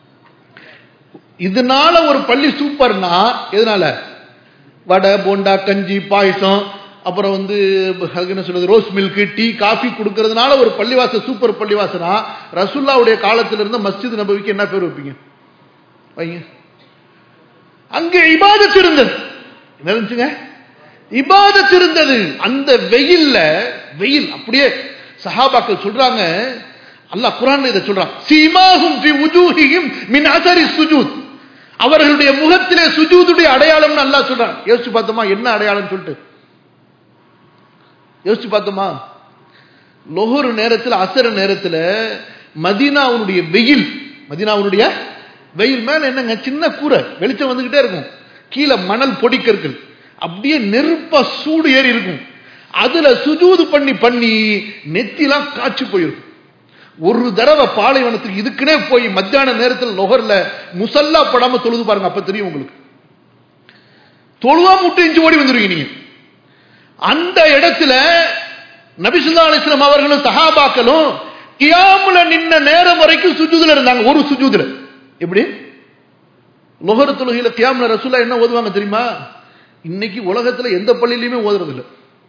இதனால ஒரு பள்ளி சூப்பர்னா எதனால வடை போண்டா கஞ்சி பாயசம் அப்புறம் வந்து என்ன சொல்றது ரோஸ் மில்க் டீ காஃபி கொடுக்கறதுனால ஒரு பள்ளிவாசல் சூப்பர் பள்ளிவாசனா ரசுல்லாவுடைய காலத்துல இருந்த மஸ்ஜித் நபவிக்கு என்ன பேர் வைப்பீங்க வைங்க அங்கே இபாதத்து இருந்தது என்ன இருந்துச்சுங்க இபாதத்து இருந்தது அந்த வெயில்ல வெயில் அப்படியே சஹாபாக்கள் சொல்றாங்க அல்லாஹ் குரான் இதை சொல்றான் சீமாகும் ஃபி உஜூஹிஹிம் மின் அஸரி சுஜூத் அவர்களுடைய முகத்திலே சுஜூதுடைய அடையாளம்னு அல்லாஹ் சொல்றான் யோசிச்சு பார்த்தோமா என்ன அடையாளம் சொல்லிட்டு யோசிச்சு பார்த்தோமா லொஹர் நேரத்தில் அசர நேரத்தில் மதீனாவுடைய வெயில் மதீனாவுடைய வெயில் மேல என்னங்க சின்ன கூரை வெளிச்சம் வந்துகிட்டே இருக்கும் கீழே மணல் பொடிக்கற்கள் அப்படியே நெருப்பா சூடு ஏறி இருக்கும் அதுல சுஜூது பண்ணி பண்ணி நெத்திலாம் காய்ச்சி போயிருக்கும் ஒரு தடவை பாலைவனத்துக்கு இதுக்குனே போய் மத்தியான நேரத்தில் நுகர்ல முசல்லா படாம தொழுது பாருங்க அப்ப தெரியும் உங்களுக்கு தொழுவா முட்டு இஞ்சி ஓடி வந்துருவீங்க நீங்க அந்த இடத்துல நபிசுல்லா அலிஸ்லாம் அவர்களும் சஹாபாக்களும் கியாமுல நின்ன நேரம் வரைக்கும் சுஜூதுல இருந்தாங்க ஒரு சுஜூதுல எப்படி நுகர் தொழுகையில கியாமுல ரசூலா என்ன ஓதுவாங்க தெரியுமா இன்னைக்கு உலகத்துல எந்த பள்ளியிலுமே ஓதுறது இல்லை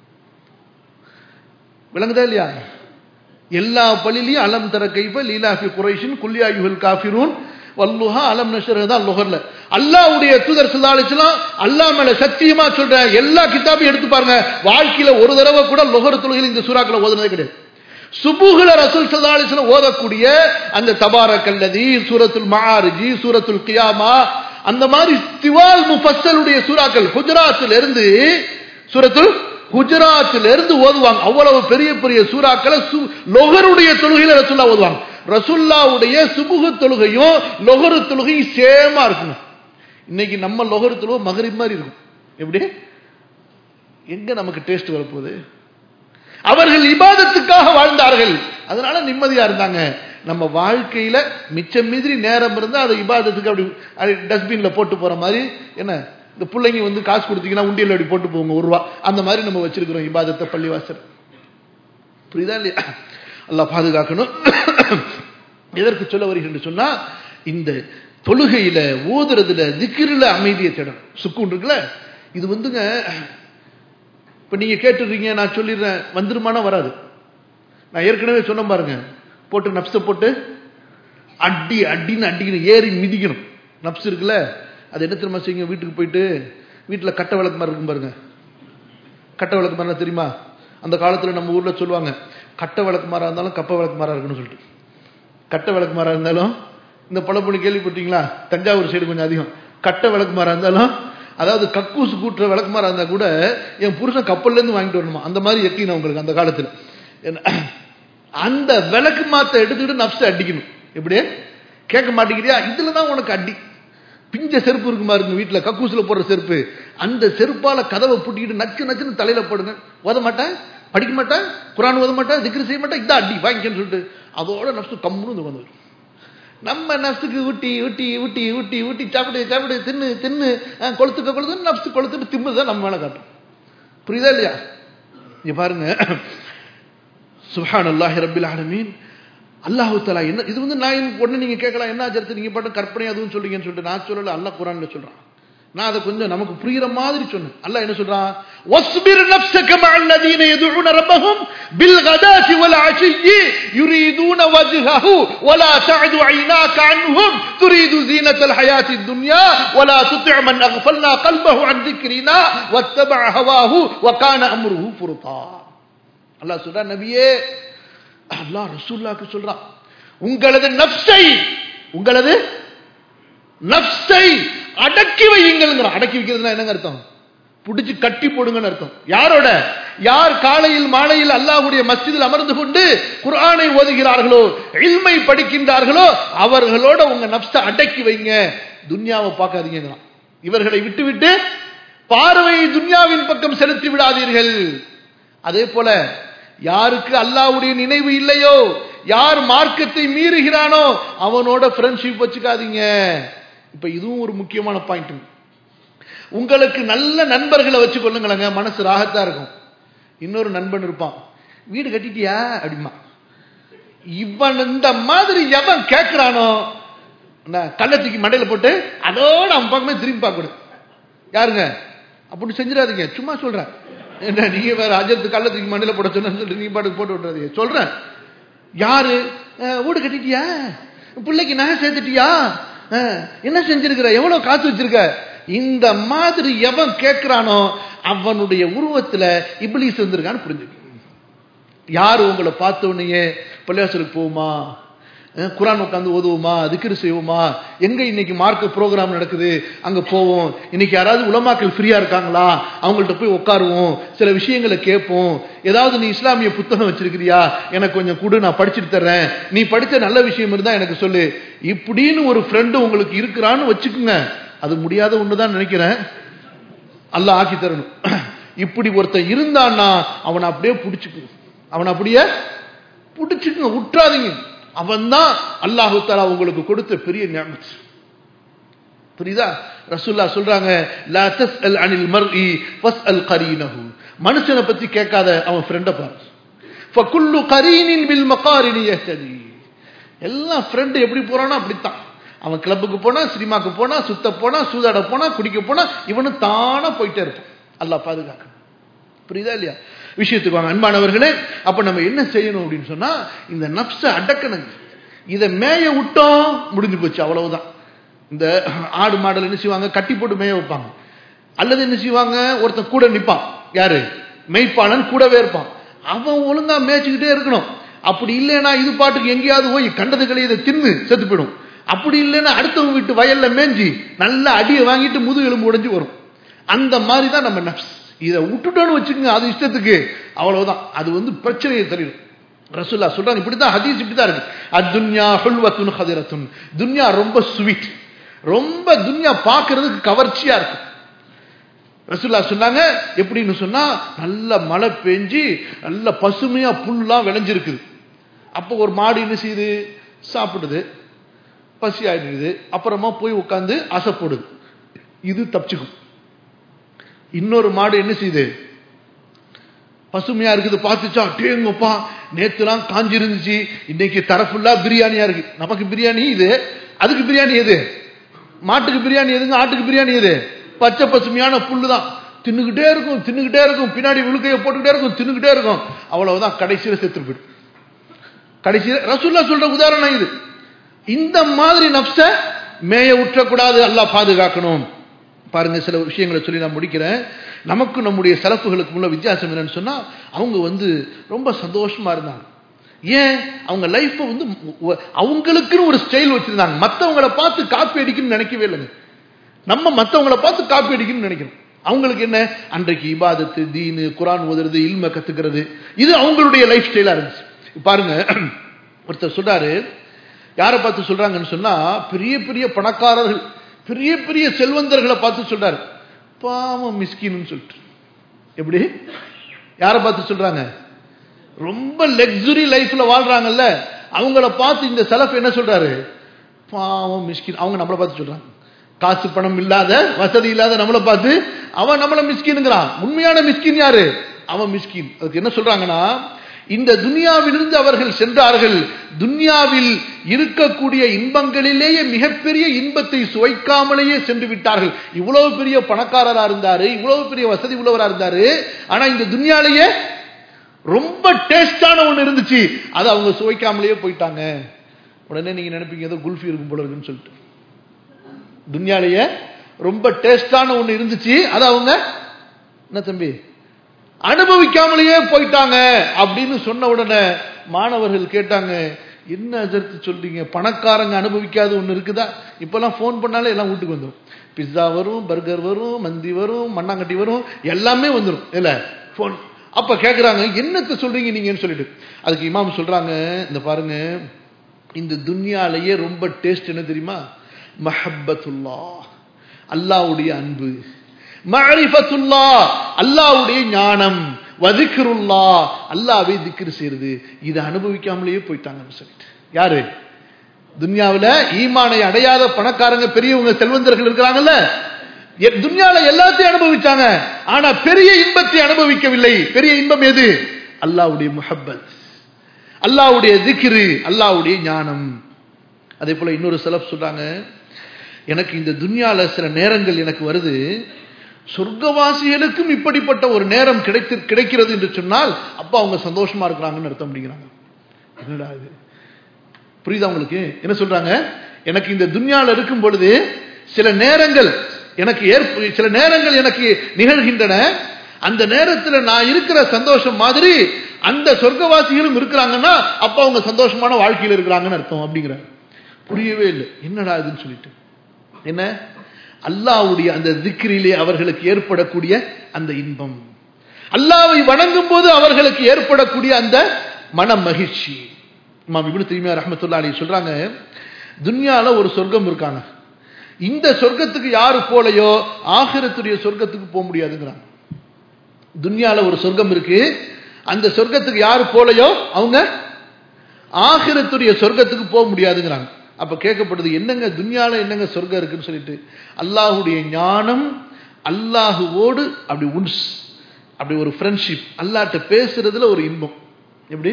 விளங்குதா இல்லையா எல்லா பள்ளியிலையும் அலம் தர கைஃப லீலாஃபி குறைஷின் குல்யாயுகள் காஃபிரூன் வல்லுஹா அலம் நஷர் தான் லுகர்ல அல்லாவுடைய தூதர் சுதாலிச்சுலாம் அல்லா மேல சத்தியமா சொல்ற எல்லா கிதாபையும் எடுத்து பாருங்க வாழ்க்கையில ஒரு தடவை கூட லுகர் தொழுகையில் இந்த சூறாக்களை ஓதுனதே கிடையாது சுபுகுல ரசூல் சதாலிஸ்ல ஓதக்கூடிய அந்த தபார கல்லதி சூரத்துல் மாரிஜி சூரத்துல் கியாமா அந்த மாதிரி திவால் முஃபஸ்ஸலுடைய சூறாக்கள் குஜராத்தில் இருந்து சூரத்துல் குஜராத்தில் இருந்து ஓதுவாங்க அவ்வளவு பெரிய பெரிய சூறாக்களை லொகருடைய தொழுகையில ரசுல்லா ஓதுவாங்க ரசுல்லாவுடைய சுபுகு தொழுகையும் லொகரு தொழுகையும் சேமா இருக்குங்க இன்னைக்கு நம்ம லொகரு தொழுகை மகரிப் மாதிரி இருக்கும் எப்படி எங்க நமக்கு டேஸ்ட் வரப்போகுது அவர்கள் இபாதத்துக்காக வாழ்ந்தார்கள் அதனால நிம்மதியா இருந்தாங்க நம்ம வாழ்க்கையில மிச்சம் மீதிரி நேரம் இருந்தா அதை இபாதத்துக்கு அப்படி டஸ்ட்பின்ல போட்டு போற மாதிரி என்ன இந்த பிள்ளைங்க வந்து காசு கொடுத்தீங்கன்னா உண்டியல் அப்படி போட்டு போங்க ஒரு ரூபா அந்த மாதிரி நம்ம வச்சிருக்கிறோம் இபாதத்தை பள்ளிவாசல் புரியுதா இல்லையா எல்லாம் பாதுகாக்கணும் எதற்கு சொல்ல வருகிறேன் சொன்னா இந்த தொழுகையில ஓதுறதுல திக்கிரில அமைதியை தேடணும் சுக்குன் இருக்குல்ல இது வந்துங்க இப்ப நீங்க கேட்டுறீங்க நான் சொல்லிடுறேன் வந்துருமானா வராது நான் ஏற்கனவே சொன்ன பாருங்க போட்டு நப்ச போட்டு அடி அடின்னு அடிக்கணும் ஏறி மிதிக்கணும் நப்ஸ் இருக்குல்ல அது என்ன தெரியுமா செய்யுங்க வீட்டுக்கு போயிட்டு வீட்டில் கட்ட விளக்கு மாதிரி இருக்கும் பாருங்க கட்ட விளக்கு மாதிரி தெரியுமா அந்த காலத்தில் நம்ம ஊரில் சொல்லுவாங்க கட்ட விளக்கு மாறா இருந்தாலும் கப்ப விளக்கு மாறா இருக்குன்னு சொல்லிட்டு கட்ட விளக்கு மாறா இருந்தாலும் இந்த பழப்பொண்ணு கேள்விப்பட்டீங்களா தஞ்சாவூர் சைடு கொஞ்சம் அதிகம் கட்ட விளக்கு மாறா இருந்தாலும் அதாவது கக்கூசு கூட்டுற விளக்கு மாறா இருந்தா கூட என் புருஷன் கப்பல்லேருந்து வாங்கிட்டு வரணுமா அந்த மாதிரி எத்தினா உங்களுக்கு அந்த காலத்தில் அந்த விளக்கு மாத்த எடுத்துக்கிட்டு நப்ச அடிக்கணும் எப்படி கேட்க மாட்டேங்கிறியா இதுல தான் உனக்கு அடி பிஞ்ச செருப்பு இருக்குமா இருக்கு வீட்டுல கக்கூசுல போடுற செருப்பு அந்த செருப்பால கதவை புட்டிக்கிட்டு நச்சு நச்சுன்னு தலையில போடுங்க ஓத மாட்டேன் படிக்க மாட்டேன் குரான் ஓத மாட்டேன் திக்ரு செய்ய மாட்டேன் இதான் அடி வாங்கிக்கன்னு சொல்லிட்டு அதோட நப்சு கம்முன்னு வந்து நம்ம நப்சுக்கு ஊட்டி ஊட்டி ஊட்டி ஊட்டி ஊட்டி சாப்பிடு சாப்பிடு தின்னு தின்னு கொளுத்துக்க கொளுத்து நப்சு கொளுத்துட்டு திம்முதான் நம்ம மேல காட்டும் புரியுதா இல்லையா இங்க பாருங்க சுஹான் அல்லாஹி ரபில் ஆலமீன் அல்லாஹு தலா என்ன இது வந்து நான் ஒன்று நீங்கள் கேட்கலாம் என்ன ஆச்சரித்து நீங்கள் பாட்டு கற்பனை அதுவும் சொல்றீங்கன்னு சொல்லிட்டு நான் சொல்லல அல்லாஹ் குரான்ல சொல்றான் நான் அதை கொஞ்சம் நமக்கு புரியுற மாதிரி சொன்னேன் அல்லாஹ் என்ன சொல்றான் வஸ்பிர் நஃப்ஸக மஅல் லதீன யதுஊன ரப்பஹும் பில் கதாதி வல் அஷியி யுரீதுன வஜ்ஹஹு வலா தஅது ஐனாக அன்ஹும் துரீது ஜீனத்தல் ஹயாத்தித் துன்யா வலா துதி' மன் அக்ஃபல்னா கல்பஹு அன் ذிக்ரினா வத்தபஅ ஹவாஹு வகான அம்ருஹு ஃபுர்தா அல்லாஹ் சொல்றான் நபியே அல்லாஹ் ரசூல்லாக்கு சொல்றான் உங்களது நப்சை உங்களது நப்சை அடக்கி வையுங்கள் அடக்கி வைக்கிறதுனா என்னங்க அர்த்தம் பிடிச்சு கட்டி போடுங்கன்னு அர்த்தம் யாரோட யார் காலையில் மாலையில் அல்லாஹுடைய மஸ்ஜிதில் அமர்ந்து கொண்டு குர்ஆனை ஓதுகிறார்களோ இல்மை படிக்கின்றார்களோ அவர்களோட உங்க நப்ச அடக்கி வைங்க துன்யாவை பார்க்காதீங்க இவர்களை விட்டுவிட்டு பார்வை துன்யாவின் பக்கம் செலுத்தி விடாதீர்கள் அதே போல யாருக்கு அல்லாவுடைய நினைவு இல்லையோ யார் மார்க்கத்தை மீறுகிறானோ அவனோட ஃப்ரெண்ட்ஷிப் வச்சுக்காதீங்க இப்ப இதுவும் ஒரு முக்கியமான பாயிண்ட் உங்களுக்கு நல்ல நண்பர்களை வச்சு கொள்ளுங்களேங்க மனசு ராகத்தா இருக்கும் இன்னொரு நண்பன் இருப்பான் வீடு கட்டிட்டியா அப்படிமா இவன் இந்த மாதிரி எவன் கேட்கிறானோ கள்ளத்துக்கு மண்டையில போட்டு அதோட அவன் பக்கமே திரும்பி பார்க்கணும் யாருங்க அப்படி செஞ்சிடாதீங்க சும்மா சொல்றேன் என்ன நீங்க வேற அஜத்து கள்ளத்துக்கு மண்ணில போட சொன்னு சொல்லிட்டு நீ பாட்டுக்கு போட்டு விட்டுறாதீங்க சொல்றேன் யாரு வீடு கட்டிட்டியா பிள்ளைக்கு நகை சேர்த்துட்டியா என்ன செஞ்சிருக்கிற எவ்வளவு காத்து வச்சிருக்க இந்த மாதிரி எவன் கேட்கிறானோ அவனுடைய உருவத்துல இப்ளீஸ் வந்திருக்கான்னு புரிஞ்சுக்க யாரு உங்களை பார்த்த உடனே பள்ளியாசலுக்கு போகுமா குரான் உட்காந்து ஓதுவோமா திக்ரு செய்வோமா எங்க இன்னைக்கு மார்க் ப்ரோக்ராம் நடக்குது அங்க போவோம் இன்னைக்கு யாராவது உலமாக்கள் ஃப்ரீயா இருக்காங்களா அவங்கள்ட்ட போய் உட்காருவோம் சில விஷயங்களை கேட்போம் ஏதாவது நீ இஸ்லாமிய புத்தகம் வச்சிருக்கிறியா எனக்கு கொஞ்சம் கொடு நான் படிச்சுட்டு தர்றேன் நீ படிச்ச நல்ல விஷயம் இருந்தா எனக்கு சொல்லு இப்படின்னு ஒரு ஃப்ரெண்டு உங்களுக்கு இருக்கிறான்னு வச்சுக்குங்க அது முடியாத ஒண்ணுதான் நினைக்கிறேன் அல்ல ஆக்கி தரணும் இப்படி ஒருத்தன் இருந்தான்னா அவனை அப்படியே பிடிச்சுக்கு அவனை அப்படியே பிடிச்சுக்குங்க விட்டுறாதீங்க அவன் தான் அல்லாஹு தாலா உங்களுக்கு கொடுத்த பெரிய ஞாபகம் புரியுதா ரசூல்லா சொல்றாங்க லா தஸ்அல் அனில் மர்இ ஃபஸ்அல் கரீனஹு மனுஷனை பத்தி கேட்காத அவன் ஃப்ரெண்ட பாரு ஃபகுல்லு கரீனின் பில் மகாரினி யஹ்ததி எல்லாம் ஃப்ரெண்ட் எப்படி போறானோ அப்படித்தான் அவன் கிளப்புக்கு போனா சினிமாக்கு போனா சுத்த போனா சூதாட போனா குடிக்க போனா இவனு தானா போயிட்டே இருப்பான் அல்லாஹ் பாதுகாக்க புரியுதா இல்லையா விஷயத்துக்கு வாங்க அன்பானவர்களே அப்ப நம்ம என்ன செய்யணும் அப்படின்னு சொன்னா இந்த நப்ச அடக்கணுங்க இதை மேய விட்டோம் முடிஞ்சு போச்சு அவ்வளவுதான் இந்த ஆடு மாடல் என்ன செய்வாங்க கட்டி போட்டு மேய வைப்பாங்க அல்லது என்ன செய்வாங்க ஒருத்தன் கூட நிப்பான் யாரு மெய்ப்பாளன் கூடவே இருப்பான் அவன் ஒழுங்கா மேய்ச்சிக்கிட்டே இருக்கணும் அப்படி இல்லைன்னா இது பாட்டுக்கு எங்கேயாவது போய் கண்டதுகளை இதை தின்னு செத்து போயிடும் அப்படி இல்லைன்னா அடுத்தவங்க வீட்டு வயல்ல மேஞ்சி நல்ல அடியை வாங்கிட்டு முது எலும்பு உடைஞ்சு வரும் அந்த மாதிரி தான் நம்ம நப்ஸ் இதை விட்டுட்டோன்னு வச்சுக்கோங்க அது இஷ்டத்துக்கு அவ்வளவுதான் அது வந்து பிரச்சனையை தெரியும் ரசுல்லா சொல்றாங்க இப்படிதான் ஹதீஸ் இப்படிதான் இருக்கு அத்துன்யா ஹுல்வத்துன் ஹதிரத்துன் துன்யா ரொம்ப ஸ்வீட் ரொம்ப துன்யா பார்க்கறதுக்கு கவர்ச்சியா இருக்கும் ரசுல்லா சொன்னாங்க எப்படின்னு சொன்னா நல்ல மழை பெஞ்சு நல்ல பசுமையா புல்லாம் விளைஞ்சிருக்குது அப்போ ஒரு மாடு என்ன செய்யுது சாப்பிடுது பசி ஆயிடுது அப்புறமா போய் உட்காந்து அசைப்படுது இது தப்பிச்சுக்கும் இன்னொரு மாடு என்ன செய்யுது பசுமையா இருக்குது பார்த்துச்சா டேங்கப்பா நேத்துலாம் காஞ்சி இருந்துச்சு இன்னைக்கு தர ஃபுல்லா பிரியாணியா இருக்கு நமக்கு பிரியாணி இது அதுக்கு பிரியாணி எது மாட்டுக்கு பிரியாணி எதுங்க ஆட்டுக்கு பிரியாணி எது பச்சை பசுமையான புல்லு தான் தின்னுகிட்டே இருக்கும் தின்னுகிட்டே இருக்கும் பின்னாடி விழுக்கைய போட்டுக்கிட்டே இருக்கும் தின்னுகிட்டே இருக்கும் அவ்வளவுதான் கடைசியில செத்து போயிடும் கடைசியில ரசூல்லா சொல்ற உதாரணம் இது இந்த மாதிரி நப்ச மேய உற்றக்கூடாது அல்லாஹ் பாதுகாக்கணும் பாருங்க சில விஷயங்களை சொல்லி நான் முடிக்கிறேன் நமக்கு நம்முடைய செலப்புகளுக்கு உள்ள வித்தியாசம் என்னன்னு சொன்னா அவங்க வந்து ரொம்ப சந்தோஷமா இருந்தாங்க ஏன் அவங்க லைஃப்பை வந்து உ- அவங்களுக்குன்னு ஒரு ஸ்டைல் வச்சிருந்தாங்க மற்றவங்கள பார்த்து காப்பி அடிக்கணும்னு நினைக்கவே இல்லைங்க நம்ம மற்றவங்கள பார்த்து காப்பி அடிக்கணும்னு நினைக்கிறோம் அவங்களுக்கு என்ன அன்றைக்கு இபாதத்து தீனு குரான் ஓதுறது இல்ம கத்துக்கிறது இது அவங்களுடைய லைஃப் ஸ்டைலா இருந்துச்சு பாருங்க ஒருத்தர் சொல்றாரு யாரை பார்த்து சொல்றாங்கன்னு சொன்னா பெரிய பெரிய பணக்காரர்கள் பெரிய பெரிய செல்வந்தர்களை பார்த்து சொல்றாரு பாவம் மிஸ்கின்னு சொல்லிட்டு எப்படி யாரை பார்த்து சொல்றாங்க ரொம்ப லக்ஸுரி லைஃப்ல வாழ்றாங்கல்ல அவங்கள பார்த்து இந்த செலஃப் என்ன சொல்றாரு பாவம் மிஸ்கின் அவங்க நம்மளை பார்த்து சொல்றாங்க காசு பணம் இல்லாத வசதி இல்லாத நம்மளை பார்த்து அவன் நம்மள மிஸ்கின்ங்கிறான் உண்மையான மிஸ்கின் யாரு அவன் மிஸ்கின் அதுக்கு என்ன சொல்றாங்கன்னா இந்த துனியாவிலிருந்து அவர்கள் சென்றார்கள் துன்யாவில் இருக்கக்கூடிய இன்பங்களிலேயே மிகப்பெரிய இன்பத்தை சுவைக்காமலேயே சென்று விட்டார்கள் இவ்வளவு பெரிய பணக்காரரா இருந்தாரு இவ்வளவு பெரிய வசதி உள்ளவரா இருந்தாரு ஆனா இந்த துன்யாலேயே ரொம்ப டேஸ்டான ஒண்ணு இருந்துச்சு அது அவங்க சுவைக்காமலேயே போயிட்டாங்க உடனே நீங்க நினைப்பீங்க ஏதோ குல்ஃபி இருக்கும் போல இருக்குன்னு சொல்லிட்டு துன்யாலேயே ரொம்ப டேஸ்டான ஒண்ணு இருந்துச்சு அது அவங்க என்ன தம்பி அனுபவிக்காமலேயே போயிட்டாங்க அப்படின்னு சொன்ன உடனே மாணவர்கள் கேட்டாங்க என்ன அஜர்த்து சொல்றீங்க பணக்காரங்க அனுபவிக்காத ஒண்ணு இருக்குதா இப்பெல்லாம் ஃபோன் பண்ணாலே எல்லாம் வீட்டுக்கு வந்துடும் பிஸ்ஸா வரும் பர்கர் வரும் மந்தி வரும் மண்ணாங்கட்டி வரும் எல்லாமே வந்துடும் இல்ல ஃபோன் அப்ப கேக்குறாங்க என்னத்த சொல்றீங்க நீங்கன்னு சொல்லிட்டு அதுக்கு இமாம் சொல்றாங்க இந்த பாருங்க இந்த துன்யாலேயே ரொம்ப டேஸ்ட் என்ன தெரியுமா மஹப்பத்துல்லா அல்லாவுடைய அன்பு மஅரிஃபத்துல்லா அல்லாவுடைய ஞானம் வதிக்ருல்லா அல்லாவை திக்ரு செய்யறது இதை அனுபவிக்காமலேயே போயிட்டாங்கன்னு சொல்லிட்டு யாரு துன்யாவுல ஈமானை அடையாத பணக்காரங்க பெரியவங்க செல்வந்தர்கள் இருக்கிறாங்கல்ல எ- துன்யால எல்லாத்தையும் அனுபவிச்சாங்க ஆனா பெரிய இன்பத்தை அனுபவிக்கவில்லை பெரிய இன்பம் எது அல்லாவுடைய முஹப்பத் அல்லாவுடைய திக்ரு அல்லாவுடைய ஞானம் அதே போல இன்னொரு செலப் சொல்றாங்க எனக்கு இந்த துன்யால சில நேரங்கள் எனக்கு வருது சொர்க்கவாசிகளுக்கும் இப்படிப்பட்ட ஒரு நேரம் கிடைத்து கிடைக்கிறது என்று சொன்னால் அப்ப அவங்க சந்தோஷமா இருக்கிறாங்கன்னு அர்த்தம் அப்படிங்கிறாங்க என்னடா இது புரியுதா உங்களுக்கு என்ன சொல்றாங்க எனக்கு இந்த துன்யால இருக்கும் பொழுது சில நேரங்கள் எனக்கு ஏற்ப சில நேரங்கள் எனக்கு நிகழ்கின்றன அந்த நேரத்துல நான் இருக்கிற சந்தோஷம் மாதிரி அந்த சொர்க்கவாசிகளும் இருக்கிறாங்கன்னா அப்ப அவங்க சந்தோஷமான வாழ்க்கையில் இருக்கிறாங்கன்னு அர்த்தம் அப்படிங்கிறாங்க புரியவே இல்லை என்னடா இதுன்னு சொல்லிட்டு என்ன அல்லாவுடைய அந்த திக்ரிலே அவர்களுக்கு ஏற்படக்கூடிய அந்த இன்பம் அல்லாவை வணங்கும் போது அவர்களுக்கு ஏற்படக்கூடிய அந்த மன மகிழ்ச்சி இமாம் இப்னு தீமியா ரஹ்மத்துல்லாஹி அலைஹி சொல்றாங்க துன்யால ஒரு சொர்க்கம் இருக்காங்க இந்த சொர்க்கத்துக்கு யாரு போலையோ ஆகிரத்துடைய சொர்க்கத்துக்கு போக முடியாதுங்கிறாங்க துன்யால ஒரு சொர்க்கம் இருக்கு அந்த சொர்க்கத்துக்கு யாரு போலையோ அவங்க ஆகிரத்துடைய சொர்க்கத்துக்கு போக முடியாதுங்கிறாங்க அப்ப கேட்கப்படுது என்னங்க துன்யால என்னங்க சொர்க்கம் இருக்குன்னு சொல்லிட்டு அல்லாஹுடைய ஞானம் அல்லாஹுவோடு அப்படி உன்ஸ் அப்படி ஒரு ஃப்ரெண்ட்ஷிப் அல்லாட்ட பேசுறதுல ஒரு இன்பம் எப்படி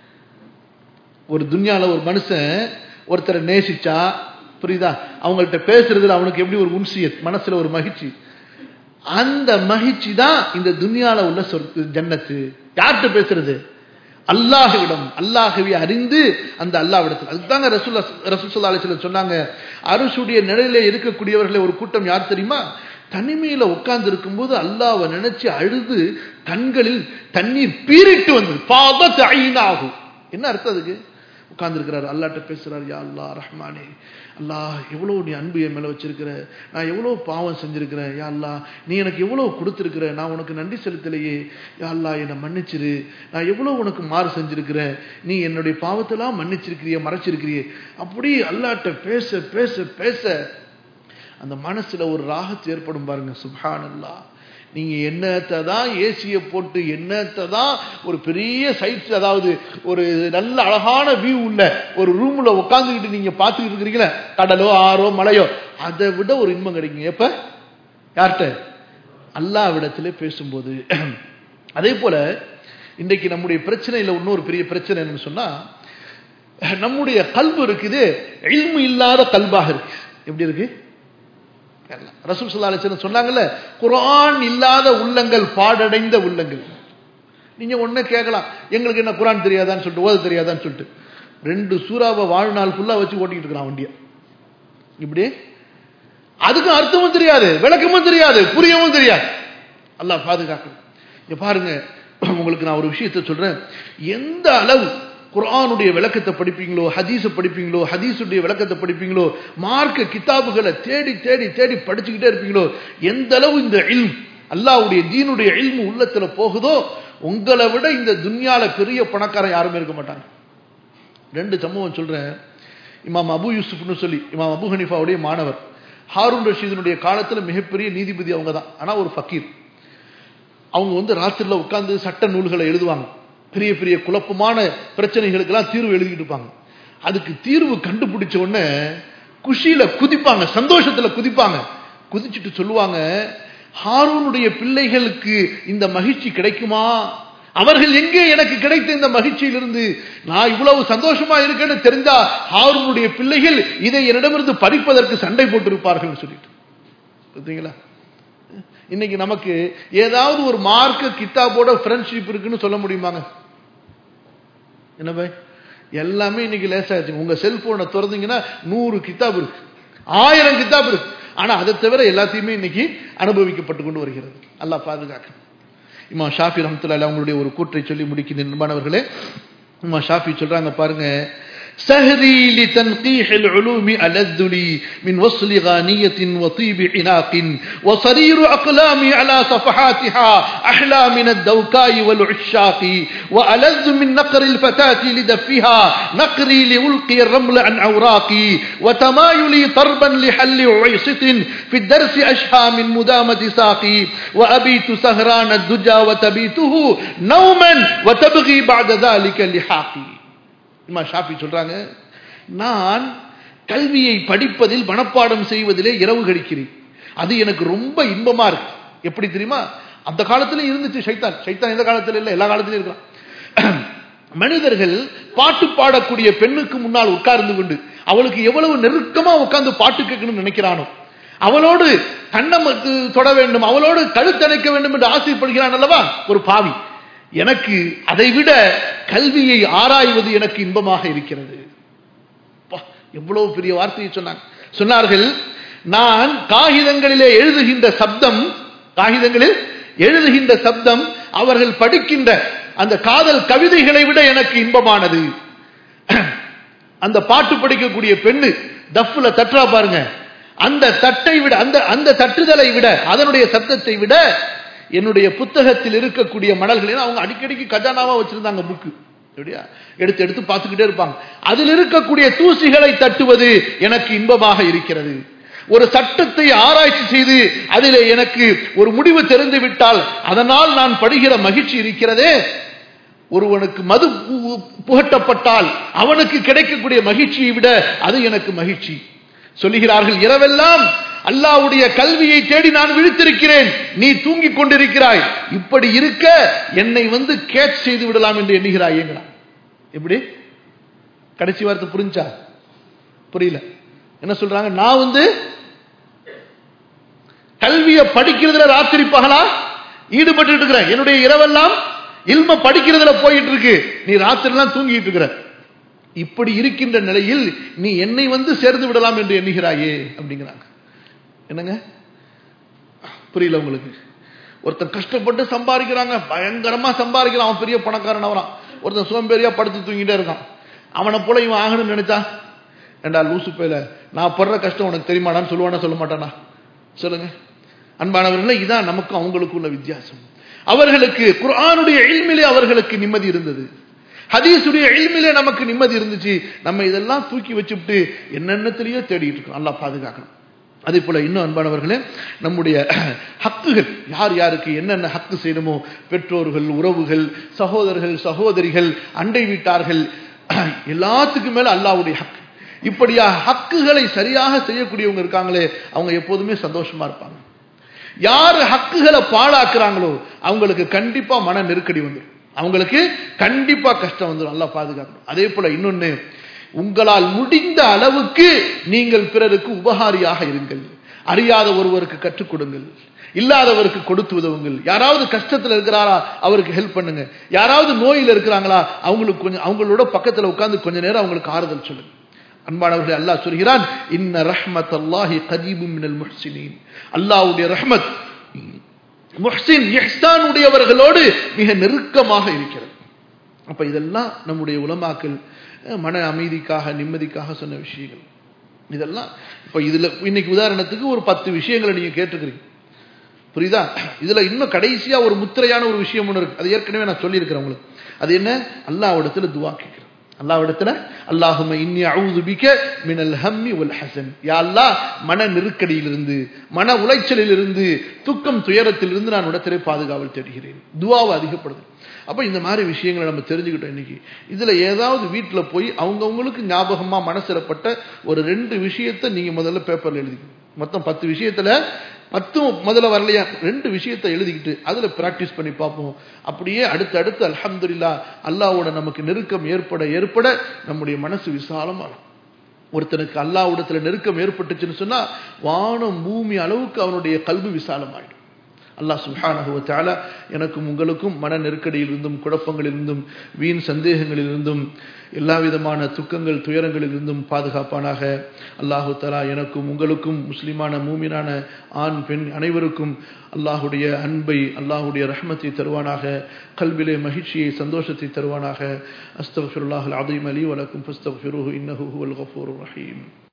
ஒரு துன்யால ஒரு மனுஷன் ஒருத்தரை நேசிச்சா புரியுதா அவங்கள்ட்ட பேசுறதுல அவனுக்கு எப்படி ஒரு உன்சியத் மனசுல ஒரு மகிழ்ச்சி அந்த மகிழ்ச்சி தான் இந்த துன்யால உள்ள சொர்க்கு ஜன்னத்து யார்கிட்ட பேசுறது அல்லாஹ்விடம் அல்லாஹ்வை அறிந்து அந்த அல்லாஹ்விடத்தில் அதுதாங்க ரசூல்லா ரசூலுல்லாஹி அலைஹி வஸல்லம் சொன்னாங்க அருஷுடைய நிலையில இருக்கக்கூடியவர்களே ஒரு கூட்டம் யார் தெரியுமா தனிமையில உட்கார்ந்து இருக்கும்போது அல்லாஹ்வை நினைச்சு அழுது கண்களில் தண்ணீர் பீரிட்டு வந்தது பாதத் ஐனாகும் என்ன அர்த்தம் அதுக்கு உட்கார்ந்துருக்கிறார் அல்லாட்ட பேசுறாரு யா அல்லா ரஹ்மானே அல்லாஹ் எவ்வளோ நீ அன்பு என் மேல வச்சிருக்கிற நான் எவ்வளோ பாவம் செஞ்சிருக்கிறேன் யா அல்லா நீ எனக்கு எவ்வளோ கொடுத்துருக்கிற நான் உனக்கு நன்றி செலுத்தலையே யா அல்லா என்னை மன்னிச்சிரு நான் எவ்வளோ உனக்கு மாறு செஞ்சிருக்கிறேன் நீ என்னுடைய பாவத்தெல்லாம் மன்னிச்சிருக்கிறிய மறைச்சிருக்கிறியே அப்படி அல்லாட்ட பேச பேச பேச அந்த மனசுல ஒரு ராகத்து ஏற்படும் பாருங்க சுப்ஹான் அல்லா நீங்க என்னத்தை தான் ஏசியை போட்டு என்னத்தை தான் ஒரு பெரிய சைட்ஸ் அதாவது ஒரு நல்ல அழகான வியூ உள்ள ஒரு ரூம்ல உட்காந்துக்கிட்டு நீங்க பார்த்துக்கிட்டு இருக்கிறீங்களே கடலோ ஆறோ மலையோ அதை விட ஒரு இன்பம் கிடைக்குங்க எப்ப யார்கிட்ட அல்லாவிடத்திலே பேசும்போது அதே போல இன்றைக்கு நம்முடைய பிரச்சனையில் இன்னொரு பெரிய பிரச்சனை என்னன்னு சொன்னா நம்முடைய கல்பு இருக்குது இல்மு இல்லாத கல்பாக இருக்கு எப்படி இருக்கு ரசூல் சல்லா அலிஸ்லாம் சொன்னாங்கல்ல குரான் இல்லாத உள்ளங்கள் பாடடைந்த உள்ளங்கள் நீங்க ஒண்ணு கேட்கலாம் எங்களுக்கு என்ன குரான் தெரியாதான்னு சொல்லிட்டு ஓத தெரியாதான்னு சொல்லிட்டு ரெண்டு சூறாவை வாழ்நாள் ஃபுல்லா வச்சு ஓட்டிக்கிட்டு இருக்கிறான் வண்டியை இப்படி அதுக்கும் அர்த்தமும் தெரியாது விளக்கமும் தெரியாது புரியவும் தெரியாது அல்லாஹ் பாதுகாக்கணும் இங்க பாருங்க உங்களுக்கு நான் ஒரு விஷயத்தை சொல்றேன் எந்த அளவு குரானுடைய விளக்கத்தை படிப்பீங்களோ ஹதீஸை படிப்பீங்களோ ஹதீஸுடைய விளக்கத்தை படிப்பீங்களோ மார்க்க கிதாபுகளை தேடி தேடி தேடி படிச்சுக்கிட்டே இருப்பீங்களோ எந்த அளவு இந்த இல்ம் அல்லாவுடைய தீனுடைய இல்மு உள்ளத்துல போகுதோ உங்களை விட இந்த துன்யால பெரிய பணக்காரன் யாருமே இருக்க மாட்டாங்க ரெண்டு சம்பவம் சொல்றேன் இமாம் அபு யூசுப்னு சொல்லி இமாம் அபு ஹனிஃபாவுடைய மாணவர் ஹாரூன் ரஷீதனுடைய காலத்துல மிகப்பெரிய நீதிபதி அவங்க தான் ஆனா ஒரு ஃபக்கீர் அவங்க வந்து ராத்திரில உட்கார்ந்து சட்ட நூல்களை எழுதுவாங்க பெரிய பெரிய குழப்பமான பிரச்சனைகளுக்கெல்லாம் தீர்வு எழுதிக்கிட்டு இருப்பாங்க அதுக்கு தீர்வு கண்டுபிடிச்ச உடனே குஷியில குதிப்பாங்க சந்தோஷத்துல குதிப்பாங்க குதிச்சுட்டு சொல்லுவாங்க ஹாரூனுடைய பிள்ளைகளுக்கு இந்த மகிழ்ச்சி கிடைக்குமா அவர்கள் எங்கே எனக்கு கிடைத்த இந்த மகிழ்ச்சியிலிருந்து நான் இவ்வளவு சந்தோஷமா இருக்கேன்னு தெரிஞ்சா ஹாரூனுடைய பிள்ளைகள் இதை என்னிடமிருந்து பறிப்பதற்கு சண்டை போட்டிருப்பார்கள் சொல்லிட்டு பார்த்தீங்களா இன்னைக்கு நமக்கு ஏதாவது ஒரு மார்க்க கித்தாபோட ஃப்ரெண்ட்ஷிப் இருக்குன்னு சொல்ல முடியுமாங்க என்ன பாய் எல்லாமே இன்னைக்கு லேசாச்சு உங்க செல்போனை திறந்தீங்கன்னா நூறு கித்தாப் இருக்கு ஆயிரம் கித்தாப் இருக்கு ஆனா அதை தவிர எல்லாத்தையுமே இன்னைக்கு அனுபவிக்கப்பட்டு கொண்டு வருகிறது அல்லாஹ் பாதுகாக்க இம்மா ஷாஃபி ரஹமத்துல்லா அவங்களுடைய ஒரு கூற்றை சொல்லி முடிக்கின்ற நிர்மாணவர்களே இம்மா ஷாஃபி சொல்றாங்க பாருங்க سهري لتنقيح العلوم ألذ لي من وصل غانية وطيب عناق وصرير أقلامي على صفحاتها أحلى من الدوكاء والعشاق وألذ من نقر الفتاة لدفها نقري لألقي الرمل عن عوراقي وتمايلي طربا لحل عيصة في الدرس أشهى من مدامة ساقي وأبيت سهران الدجى وتبيته نوما وتبغي بعد ذلك لحاقي இம்மா ஷாஃபி சொல்றாங்க நான் கல்வியை படிப்பதில் மனப்பாடம் செய்வதிலே இரவு கழிக்கிறேன் அது எனக்கு ரொம்ப இன்பமா இருக்கு எப்படி தெரியுமா அந்த காலத்துல இருந்துச்சு சைத்தான் சைத்தான் எந்த காலத்துல இல்லை எல்லா காலத்திலும் இருக்கான் மனிதர்கள் பாட்டு பாடக்கூடிய பெண்ணுக்கு முன்னால் உட்கார்ந்து கொண்டு அவளுக்கு எவ்வளவு நெருக்கமா உட்கார்ந்து பாட்டு கேட்கணும்னு நினைக்கிறானோ அவளோடு கண்ணமத்து தொட வேண்டும் அவளோடு கழுத்தணைக்க வேண்டும் என்று ஆசைப்படுகிறான் அல்லவா ஒரு பாவி எனக்கு அதை விட கல்வியை ஆராய்வது எனக்கு இன்பமாக இருக்கிறது எவ்வளவு பெரிய வார்த்தையை சொன்னாங்க சொன்னார்கள் நான் காகிதங்களிலே எழுதுகின்ற சப்தம் காகிதங்களில் எழுதுகின்ற சப்தம் அவர்கள் படிக்கின்ற அந்த காதல் கவிதைகளை விட எனக்கு இன்பமானது அந்த பாட்டு படிக்கக்கூடிய பெண்ணு தப்புல தட்டுறா பாருங்க அந்த தட்டை விட அந்த அந்த தட்டுதலை விட அதனுடைய சப்தத்தை விட என்னுடைய புத்தகத்தில் இருக்கக்கூடிய மணல்களை அவங்க அடிக்கடிக்கு கஜானாவா வச்சிருந்தாங்க புக்கு எப்படியா எடுத்து எடுத்து பார்த்துக்கிட்டே இருப்பாங்க அதில் இருக்கக்கூடிய தூசிகளை தட்டுவது எனக்கு இன்பமாக இருக்கிறது ஒரு சட்டத்தை ஆராய்ச்சி செய்து அதில் எனக்கு ஒரு முடிவு தெரிந்து விட்டால் அதனால் நான் படுகிற மகிழ்ச்சி இருக்கிறதே ஒருவனுக்கு மது புகட்டப்பட்டால் அவனுக்கு கிடைக்கக்கூடிய மகிழ்ச்சியை விட அது எனக்கு மகிழ்ச்சி சொல்லுகிறார்கள் இரவெல்லாம் அல்லாவுடைய கல்வியை தேடி நான் விழித்திருக்கிறேன் நீ தூங்கிக் கொண்டிருக்கிறாய் இப்படி இருக்க என்னை வந்து கேட்ச் செய்து விடலாம் என்று எண்ணுகிறாய் என்கிறான் எப்படி கடைசி வார்த்தை புரிஞ்சா புரியல என்ன சொல்றாங்க நான் வந்து கல்வியை படிக்கிறதுல ராத்திரி பகலா ஈடுபட்டு இருக்கிறேன் என்னுடைய இரவெல்லாம் இல்ம படிக்கிறதுல போயிட்டு இருக்கு நீ ராத்திரிலாம் தூங்கிட்டு இருக்கிற இப்படி இருக்கின்ற நிலையில் நீ என்னை வந்து சேர்ந்து விடலாம் என்று எண்ணுகிறாயே அப்படிங்கிறாங்க என்னங்க புரியல உங்களுக்கு ஒருத்தன் கஷ்டப்பட்டு சம்பாதிக்கிறாங்க பயங்கரமா சம்பாதிக்கிறான் அவன் பெரிய பணக்காரன் அவரான் ஒருத்தன் சோம்பேறியா படுத்து தூங்கிட்டே இருக்கான் அவனை போல இவன் ஆகணும்னு நினைச்சா ஏண்டா லூசு பேல நான் படுற கஷ்டம் உனக்கு தெரியுமாடான்னு சொல்லுவானா சொல்ல மாட்டானா சொல்லுங்க அன்பானவர்களே இதான் நமக்கும் அவங்களுக்கும் உள்ள வித்தியாசம் அவர்களுக்கு குர்ஆனுடைய இல்மிலே அவர்களுக்கு நிம்மதி இருந்தது ஹதீஸுடைய இல்மிலே நமக்கு நிம்மதி இருந்துச்சு நம்ம இதெல்லாம் தூக்கி வச்சுட்டு என்னென்னத்திலேயோ தேடிட்டு இருக்கோம் நல்லா பாதுகாக்கணும் அதே போல இன்னும் அன்பானவர்களே நம்முடைய ஹக்குகள் யார் யாருக்கு என்னென்ன ஹக்கு செய்யணுமோ பெற்றோர்கள் உறவுகள் சகோதரர்கள் சகோதரிகள் அண்டை வீட்டார்கள் எல்லாத்துக்கும் மேல அல்லாவுடைய ஹக்கு இப்படியா ஹக்குகளை சரியாக செய்யக்கூடியவங்க இருக்காங்களே அவங்க எப்போதுமே சந்தோஷமா இருப்பாங்க யார் ஹக்குகளை பாழாக்குறாங்களோ அவங்களுக்கு கண்டிப்பா மன நெருக்கடி வந்துடும் அவங்களுக்கு கண்டிப்பா கஷ்டம் வந்துடும் நல்லா பாதுகாக்கணும் அதே போல இன்னொன்னு உங்களால் முடிந்த அளவுக்கு நீங்கள் பிறருக்கு உபகாரியாக இருங்கள் அறியாத ஒருவருக்கு கற்றுக் கொடுங்கள் இல்லாதவருக்கு கொடுத்து உதவுங்கள் யாராவது கஷ்டத்தில் இருக்கிறாரா அவருக்கு ஹெல்ப் பண்ணுங்க யாராவது நோயில் இருக்கிறாங்களா அவங்களுக்கு கொஞ்சம் அவங்களோட பக்கத்தில் உட்கார்ந்து கொஞ்ச நேரம் அவங்களுக்கு ஆறுதல் சொல்லுங்க அன்பானவர்களே அல்லாஹ் சொல்கிறான் இன்ன ரஹ்மத் அல்லாஹி கதீபு மினல் முஹ்சினீன் அல்லாஹ்வுடைய ரஹ்மத் முஹ்சின் இஹ்சான் உடையவர்களோடு மிக நெருக்கமாக இருக்கிறது அப்ப இதெல்லாம் நம்முடைய உலமாக்கள் மன அமைதிக்காக நிம்மதிக்காக சொன்ன விஷயங்கள் இதெல்லாம் இப்ப இதுல இன்னைக்கு உதாரணத்துக்கு ஒரு பத்து விஷயங்களை நீங்க கேட்டுக்கிறீங்க புரியுதா இதுல இன்னும் கடைசியா ஒரு முத்திரையான ஒரு விஷயம் ஒன்று இருக்கு அது ஏற்கனவே நான் சொல்லியிருக்கிறேன் உங்களுக்கு அது என்ன அல்லாவிடத்துல துவா கேட்கிறேன் அல்லாவிடத்துல அல்லாஹும இன்னி அவுது பிக்க மினல் ஹம்மி வல் ஹசன் யா அல்லாஹ் மன நெருக்கடியிலிருந்து மன உளைச்சலிலிருந்து துக்கம் துயரத்திலிருந்து நான் இடத்திலே பாதுகாவல் தேடுகிறேன் துவாவை அதிகப்படுது அப்ப இந்த மாதிரி விஷயங்களை நம்ம தெரிஞ்சுக்கிட்டோம் இன்னைக்கு இதுல ஏதாவது வீட்டுல போய் அவங்கவுங்களுக்கு ஞாபகமா மனசிலப்பட்ட ஒரு ரெண்டு விஷயத்த நீங்க முதல்ல பேப்பர்ல எழுதிக்கணும் மொத்தம் பத்து விஷயத்துல பத்தும் முதல்ல வரலையா ரெண்டு விஷயத்தை எழுதிக்கிட்டு அதுல பிராக்டிஸ் பண்ணி பார்ப்போம் அப்படியே அடுத்து அடுத்து அல்ஹம்துலில்லா அல்லாவோட நமக்கு நெருக்கம் ஏற்பட ஏற்பட நம்முடைய மனசு விசாலமாகும் ஒருத்தனுக்கு அல்லாவிடத்துல நெருக்கம் ஏற்பட்டுச்சுன்னு சொன்னா வானம் பூமி அளவுக்கு அவனுடைய கல்வி விசாலமாயிடும் அல்லாஹ் சுஹானஹுவ தாலா எனக்கும் உங்களுக்கும் மன நெருக்கடியிலிருந்தும் குழப்பங்களிலிருந்தும் வீண் சந்தேகங்களிலிருந்தும் எல்லா விதமான துக்கங்கள் துயரங்களிலிருந்தும் பாதுகாப்பானாக அல்லாஹு தலா எனக்கும் உங்களுக்கும் முஸ்லிமான மூமினான ஆண் பெண் அனைவருக்கும் அல்லாஹுடைய அன்பை அல்லாஹுடைய ரஹ்மத்தை தருவானாக கல்விலே மகிழ்ச்சியை சந்தோஷத்தை தருவானாக அஸ்தஃபிருல்லாஹ் அதீம் அலி வலக்கும் ஃபஸ்தஃபிருஹு இன்னஹு ஹுவல் கஃபூர் ரஹீம்